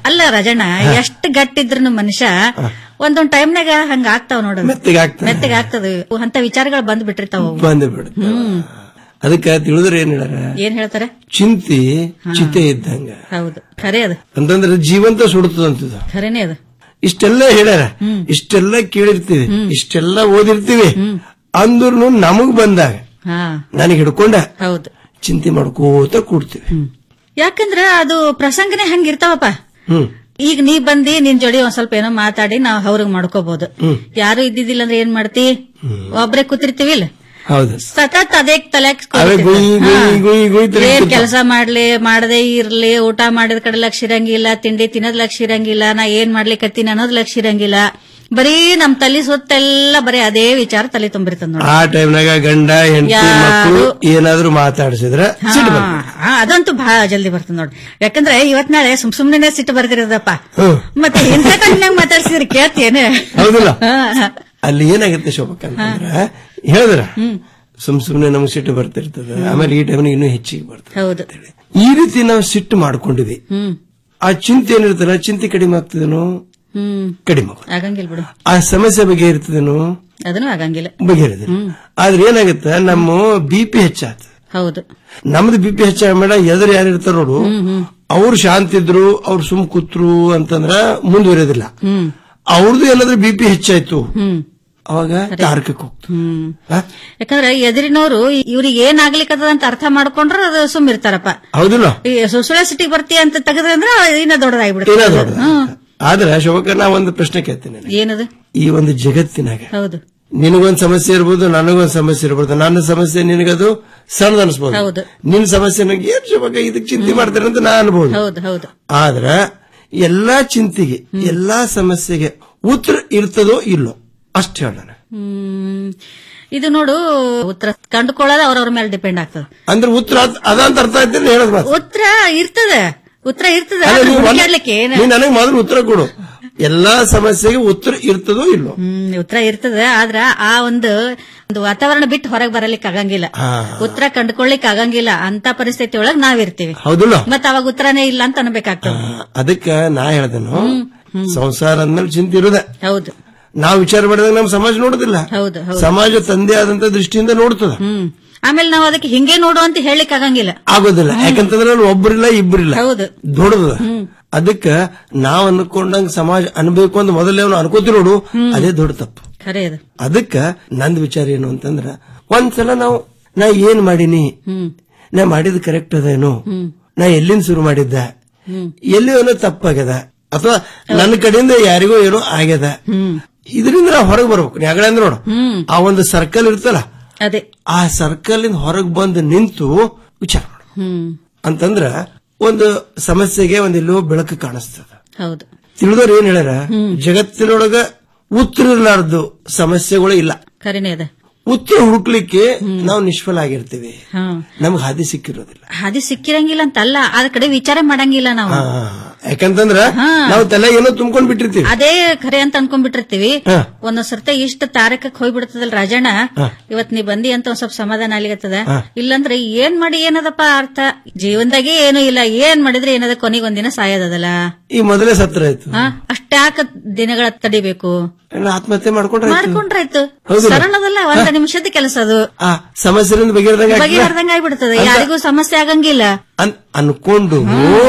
ಅಲ್ಲ ರಾಜಣ್ಣ ಎಷ್ಟ್ ಗಟ್ಟಿದ್ರು ಮನುಷ್ಯ ಒಂದೊಂದ್ ಟೈಮ್ನಾಗ ಹಂಗ ಆಗ್ತಾವ ನೋಡ ಮೆತ್ತಗೆ ಆಗ್ತಾವ. ಮೆತ್ತಗೆ ಆಗ್ತದ ಅಂತ ವಿಚಾರಗಳು ಬಂದ್ ಬಿಟ್ಟಿರ್ತಾವ ಅವು. ಬಂದು ಬಿಡುತ್ತೆ ಹ್ಮ್ ಅದಕ್ಕೆ ತಿಳಿದ್ರೆ ಏನ್ ಹೇಳಾರ ಏನ್ ಹೇಳ್ತಾರೆ ಚಿಂತಿ ಚಿತೆ ಇದ್ದಂಗ ಹೌದು ಖರೆ ಅದು ಅಂತಂದ್ರೆ ಜೀವಂತ ಸುಡುತ್ತದಂತದ ಖರೇನೆ ಅದು ಇಷ್ಟೆಲ್ಲ ಹೇಳ್ಯಾರ ಇಷ್ಟೆಲ್ಲ ಕೇಳಿರ್ತೀವಿ ಇಷ್ಟೆಲ್ಲ ಓದಿರ್ತೀವಿ ಅಂದ್ರೂ ನಮಗ್ ಬಂದಾಗ ಹಾ ನನಗೆ ಹಿಡ್ಕೊಂಡ ಹೌದು ಚಿಂತೆ ಮಾಡ್ಕೋತ ಕೂಡ್ತೀವಿ ಯಾಕಂದ್ರ ಅದು ಪ್ರಸಂಗನೇ ಹಂಗಿರ್ತಾವಪ್ಪ ಹ್ಮ್ ಈಗ ನೀ ಬಂದಿ ನಿನ್ ಜೋಡಿ ಒಂದ್ ಸ್ವಲ್ಪ ಏನೋ ಮಾತಾಡಿ ನಾವ್ ಅವ್ರಿಗೆ ಮಾಡ್ಕೋಬಹುದು ಯಾರು ಇದ್ದಿದ್ದಿಲ್ಲ ಅಂದ್ರೆ ಏನ್ ಮಾಡ್ತಿ ಒಬ್ರೇ ಕೂತಿರ್ತೀವಿ ಇಲ್ಲ ಹೌದು ಸತತ್ ಅದೇ ತಲೆ ಅವೇ ಗುಯ್ ಗುಯ್ ಗುಯ್ ಗುಯ್ ತಿರುಗ್ತಿರ್ತಾವ. ಏನ್ ಕೆಲಸ ಮಾಡ್ಲಿ ಮಾಡದೇ ಇರ್ಲಿ ಊಟ ಮಾಡಿದ ಕಡೆ ಲಕ್ಷ ಇರಂಗಿಲ್ಲ ತಿಂಡಿ ತಿನ್ನೋದ್ ಲಕ್ಷ ಇರಂಗಿಲ್ಲ ನಾ ಏನ್ ಮಾಡ್ಲಿಕತ್ತೀನಿ ಅನ್ನೋದ್ ಲಕ್ಷ ಇರಂಗಿಲ್ಲ ಬರೀ ನಮ್ ತಲಿ ಸುತ್ತೆಲ್ಲ ಬರೀ ಅದೇ ವಿಚಾರ ತಲೆ ತುಂಬಿರ್ತದ ನೋಡಿ ಆ ಟೈಮ್ನಾಗ ಗಂಡ ಹೆಂಡತಿ ಯಾರು- ಮಕ್ಕಳು ಏನಾದ್ರೂ ಮಾತಾಡಿಸಿದ್ರ ಸಿಟ್ಟು ಬರ್ತದೆ. ಹಾ, ಅದಂತೂ ಬಹಳ ಜಲ್ದಿ ಬರ್ತದ ನೋಡಿ ಯಾಕಂದ್ರೆ ಇವತ್ ನಾಳೆ ಸುಮ್ ಸುಮ್ನೆ ಸಿಟ್ಟು ಬರ್ದಿರೋದಪ್ಪ ಹ್ಮ್. ಮತ್ತೆ ಇಂಥ ಕಣ್ಣಿನಾಗ ಮಾತಾಡ್ಸಿದ್ರೆ ಕೇಳ್ತೇನೆ ಹೌದಿಲ್ಲ ಅಲ್ಲಿ ಏನಾಗುತ್ತೆ ಶೋಭಕ್ಕ ಅಂತಂದ್ರ ಹೇಳಿದ್ರ ಸುಮ್ ಸುಮ್ನೆ ನಮ್ಗೆ ಸಿಟ್ಟು ಬರ್ತಿರ್ತದ ಆಮೇಲೆ ಈ ಟೈಮ್ನಾಗ ಇನ್ನೂ ಹೆಚ್ಚಿಗೆ ಬರ್ತದೆ ಹೌದು ಈ ರೀತಿ ನಾವು ಸಿಟ್ಟು ಮಾಡ್ಕೊಂಡಿವಿ ಹ್ಮ್ ಆ ಚಿಂತೆ ಏನಿರ್ತಲ್ಲ ಚಿಂತೆ ಕಡಿಮೆ ಆಗ್ತದೇನೋ ಹ್ಮ್ ಕಡಿಮೆ ಆಗುತ್ತೆ. ಆಗಂಗಿಲ್ಲ ಬಿಡು ಆ ಸಮಸ್ಯೆ ಬಗ್ಗೆ ಇರ್ತದೇನೋ ಅದನ್ನು ಆಗಂಗಿಲ್ಲ ಬಗೆಹರಿದೆ ಆದ್ರೆ ಏನಾಗುತ್ತೆ ನಮ್ಮ ಬಿ ಪಿ ಹೆಚ್ಚಾತ ಹೌದು ನಮ್ದು ಬಿ ಪಿ ಹೆಚ್ಚಾಗ ಮೇಡ ಎದುರು ಯಾರು ಇರ್ತಾರ ನೋಡು ಅವ್ರು ಶಾಂತ ಇದ್ರು ಅವ್ರು ಸುಮ್ ಕೂತ್ರು ಅಂತಂದ್ರ ಮುಂದುವರಿಯೋದಿಲ್ಲ ಹ್ಮ್ ಅವ್ರದ್ದು ಏನಾದ್ರೂ ಬಿ ಪಿ ಹೆಚ್ಚಾಯ್ತು ಹ್ಮ್ ಅವಾಗ ತಾರಕಕ್ಕೆ ಹೋಗ್ತು ಹ್ಮ್ ಹಾ? ಯಾಕಂದ್ರೆ ಎದುರಿನವರು ಇವ್ರಿಗೆ ಏನ್ ಆಗ್ಲಿಕ್ಕದ ಅಂತ ಅರ್ಥ ಮಾಡ್ಕೊಂಡ್ರ ಅದು ಸುಮ್ ಇರ್ತಾರಪ್ಪ ಹೌದಿಲ್ಲ ಈ ಸುಳ್ಸುಳ ಸಿಟಿಗೆ ಬರ್ತೀಯ ಅಂತ ತೆಗೆದ್ರೆ ಅಂದ್ರೆ ಇನ್ನ ಏನೋ ದೊಡ್ಡದಾಗ್ಬಿಡುತ್ತೆ ದೊಡ್ಡದು. ಆದ್ರೆ ಶೋಭಕ್ಕ ನಾ ಒಂದು ಪ್ರಶ್ನೆ ಕೇಳ್ತೀನಿ ಏನದು ಈ ಒಂದು ಜಗತ್ತಿನಾಗ ಹೌದು ನಿನಗೊಂದ್ ಸಮಸ್ಯೆ ಇರ್ಬೋದು ನನಗೊಂದ್ ಸಮಸ್ಯೆ ಇರ್ಬೋದು ನನ್ನ ಸಮಸ್ಯೆ ನಿನಗದು ಸಣ್ಣದ ಅನ್ಸ್ಬೋದು ಹೌದು. ನಿನ್ ಸಮಸ್ಯೆ ನನಗೆ ಏನ್ ಶೋಭಕ್ಕ ಇದಕ್ ಚಿಂತೆ ಮಾಡ್ತಾರೆ ಅಂತ ನಾ ಅನ್ಬೋದು ಹೌದು ಹೌದು ಆದ್ರ ಎಲ್ಲಾ ಚಿಂತೆಗೆ ಎಲ್ಲಾ ಸಮಸ್ಯೆಗೆ ಉತ್ತರ ಇರ್ತದೋ ಇಲ್ಲೋ ಅಷ್ಟು ಹೇಳೋಣ ಹ್ಮ್ ಇದು ನೋಡು ಉತ್ತರ ಕಂಡುಕೊಳ್ಳೋದು ಅವ್ರವ್ರ ಮೇಲೆ ಡಿಪೆಂಡ್ ಆಗ್ತದೆ ಅಂದ್ರೆ ಉತ್ತರ ಅದ್- ಅದಂತ ಅರ್ಥ ಆಯ್ತು ಹೇಳೋದ್ ಮಾತು ಉತ್ತರ ಇರ್ತದೆ ಉತ್ತರ ಇರ್ತದೆ ಅಲ್ಲ, ಆದ್ರೆ ನೀವ್ ಒಂದ್- ಹುಡುಕ್ಯಾಡ್ಲಿಕ್ಕೆ ಏನ- ನೀನ್ ನನಗೆ ಮೊದಲು ಉತ್ತರ ಕೊಡು ಎಲ್ಲಾ ಸಮಸ್ಯೆಗೆ ಉತ್ತರ ಇರ್ತದೋ ಇಲ್ಲೋ ಹ್ಮ್ ಉತ್ತರ ಇರ್ತದೆ ಆದ್ರ ಆ ಒಂದು ಒಂದು ವಾತಾವರಣ ಬಿಟ್ಟು ಹೊರಗೆ ಬರಲಿಕ್ಕೆ ಆಗಂಗಿಲ್ಲ ಹಾ. ಉತ್ತರ ಕಂಡುಕೊಳ್ಳಿಕ್ ಆಗಂಗಿಲ್ಲ ಅಂತ ಪರಿಸ್ಥಿತಿ ಒಳಗ್ ನಾವಿರ್ತೀವಿ ಹೌದಿಲ್ಲ ಮತ್ ಅವಾಗ ಉತ್ತರನೇ ಇಲ್ಲ ಅಂತ ಅನ್ಬೇಕಾಗ್ತದೆ ಅದಕ್ಕ ನಾ ಹೇಳ್ದೇನು ಸಂಸಾರ ಅಂದ್ಮೇಲೆ ಚಿಂತೆ ಇರುದೆ ಹೌದು ನಾವು ವಿಚಾರ ಮಾಡಿದಾಗ ನಮ್ಮ ಸಮಾಜ ನೋಡುದಿಲ್ಲ ಹೌದು ಹೌದು ಸಮಾಜ ತಂದೆ ಆದಂತ ದೃಷ್ಟಿಯಿಂದ ನೋಡ್ತದ ಹ್ಮ್ ಆಮೇಲೆ ನಾವು ಅದಕ್ಕೆ ಹಿಂಗೆ ನೋಡು ಅಂತ ಹೇಳಲಿಕ್ಕೆ ಆಗಂಗಿಲ್ಲ ಆಗೋದಿಲ್ಲ ಯಾಕಂತಂದ್ರೆ ಅಲ್ಲಿ ಒಬ್ಬರಿಲ್ಲ ಇಬ್ಬರಿಲ್ಲ ಹೌದು ದೊಡ್ಡದ ಅದಕ್ಕ ನಾವ್ ಅನ್ಕೊಂಡಂಗ ಸಮಾಜ ಅನ್ಬೇಕು ಅಂತ ಮೊದಲೇ ಅವನು ಅನ್ಕೋತಿ ನೋಡು ಅದೇ ದೊಡ್ಡ ತಪ್ಪು ಖರೆ ಅದು ಅದಕ್ಕ ನಂದ್ ವಿಚಾರ ಏನು ಅಂತಂದ್ರ ಒಂದ್ಸಲ ನಾವು ನಾ ಏನ್ ಮಾಡೀನಿ ಹ್ಮ್ ನಾ ಮಾಡಿದ್ ಕರೆಕ್ಟ್ ಅದೇನು ಹ್ಮ್ ನಾ ಎಲ್ಲಿಂದ ಶುರು ಮಾಡಿದ್ದ ಹ್ಮ್ ಎಲ್ಲಿ ಏನೋ ತಪ್ಪಾಗ್ಯದ ಅಥವಾ ನನ್ನ ಕಡೆಯಿಂದ ಯಾರಿಗೋ ಏನೋ ಆಗ್ಯದ ಹ್ಮ್ ಇದರಿಂದ ನಾವು ಹೊರಗೆ ಬರ್ಬೇಕು ಯಾಕಂದ್ರೆ ಅಂದ್ರೆ ನೋಡು ಹ್ಮ್ ಆ ಒಂದು ಸರ್ಕಲ್ ಇರ್ತಲ್ಲ ಅದೇ ಆ ಸರ್ಕಲ್ ಇಂದ ಹೊರಗೆ ಬಂದು ನಿಂತು ವಿಚಾರ ಮಾಡು ಹ್ಮ್ ಅಂತಂದ್ರ ಒಂದು ಸಮಸ್ಯೆಗೆ ಒಂದೆಲ್ಲೋ ಬೆಳಕು ಕಾಣಿಸ್ತದ ಹೌದು ತಿಳಿದವ್ರು ಏನ್ ಹೇಳ್ಯಾರ ಜಗತ್ತಿನೊಳಗ ಉತ್ತರ ಇರ್ಲಾರ್ದು ಸಮಸ್ಯೆಗಳು ಇಲ್ಲ ಖರೇನೆ ಅದ ಉತ್ತರ ಹುಡುಕ್ಲಿಕ್ಕೆ ನಾವು ನಿಷ್ಫಲ ಆಗಿರ್ತೀವಿ ಹಾ ನಮ್ಗೆ ಹಾದಿ ಸಿಕ್ಕಿರೋದಿಲ್ಲ ಅದು ಸಿಕ್ಕಿರಂಗಿಲ್ಲ ಅಂತ ಅಲ್ಲ ಅದ ಕಡೆ ವಿಚಾರ ಮಾಡಂಗಿಲ್ಲ ನಾವು ಆ, ಯಾಕಂತಂದ್ರ ಹಾ. ನಾವು ತಲೆ ಏನೋ ತುಂಬ್ಕೊಂಡ್ ಬಿಟ್ಟಿರ್ತೀವಿ ಅದೇ ಖರೆ ಅಂತ ಅನ್ಕೊಂಡ್ಬಿಟ್ಟಿರ್ತೀವಿ ಹಾ. ಒಂದೊಂದ್ ಸರ್ತೆ ಇಷ್ಟ ತಾರಕಕ್ಕೆ ಹೋಗ್ಬಿಡ್ತದಲ್ ರಾಜಣ್ಣ ಇವತ್ ನೀ ಬಂದಿ ಅಂತ ಒಂದ್ ಸ್ವಲ್ಪ ಸಮಾಧಾನ ಆಗ್ಲಿಕತ್ತದ ಹಾ. ಇಲ್ಲಂದ್ರೆ ಏನ್ ಮಾಡಿ ಏನದಪ್ಪ ಅರ್ಥ ಜೀವನದಾಗೆ ಏನು ಇಲ್ಲ ಏನ್ ಮಾಡಿದ್ರೆ ಏನದ ಕೊನೆಗೊಂದಿನ ಸಾಯೋದಲ್ಲ ಈ ಮೊದಲೇ ಸತ್ರ ಆಯ್ತು ಹಾ ಅಷ್ಟಾಕ ದಿನಗಳ ತಡಿಬೇಕು ಎಲ್ಲ ಆತ್ಮಹತ್ಯೆ ಮಾಡ್ಕೊಂಡ್ರೆ ಆಯ್ತು. ಮಾಡ್ಕೊಂಡ್ರಾಯ್ತು ಹೌದಲ್ಲ? ಸರಳದಲ್ಲ ಒಂದ್ ನಿಮಿಷದ ಕೆಲಸ ಅದು ಆ ಸಮಸ್ಯೆಯಿಂದ ಬಗೆಹರಿದಂಗ ಬಗೆಹರ್ದಂಗ ಆಗ್ಬಿಡ್ತದೆ ಯಾರಿಗೂ ಸಮಸ್ಯೆ ಆಗಂಗಿಲ್ಲ ಅನ್ಕೊಂಡು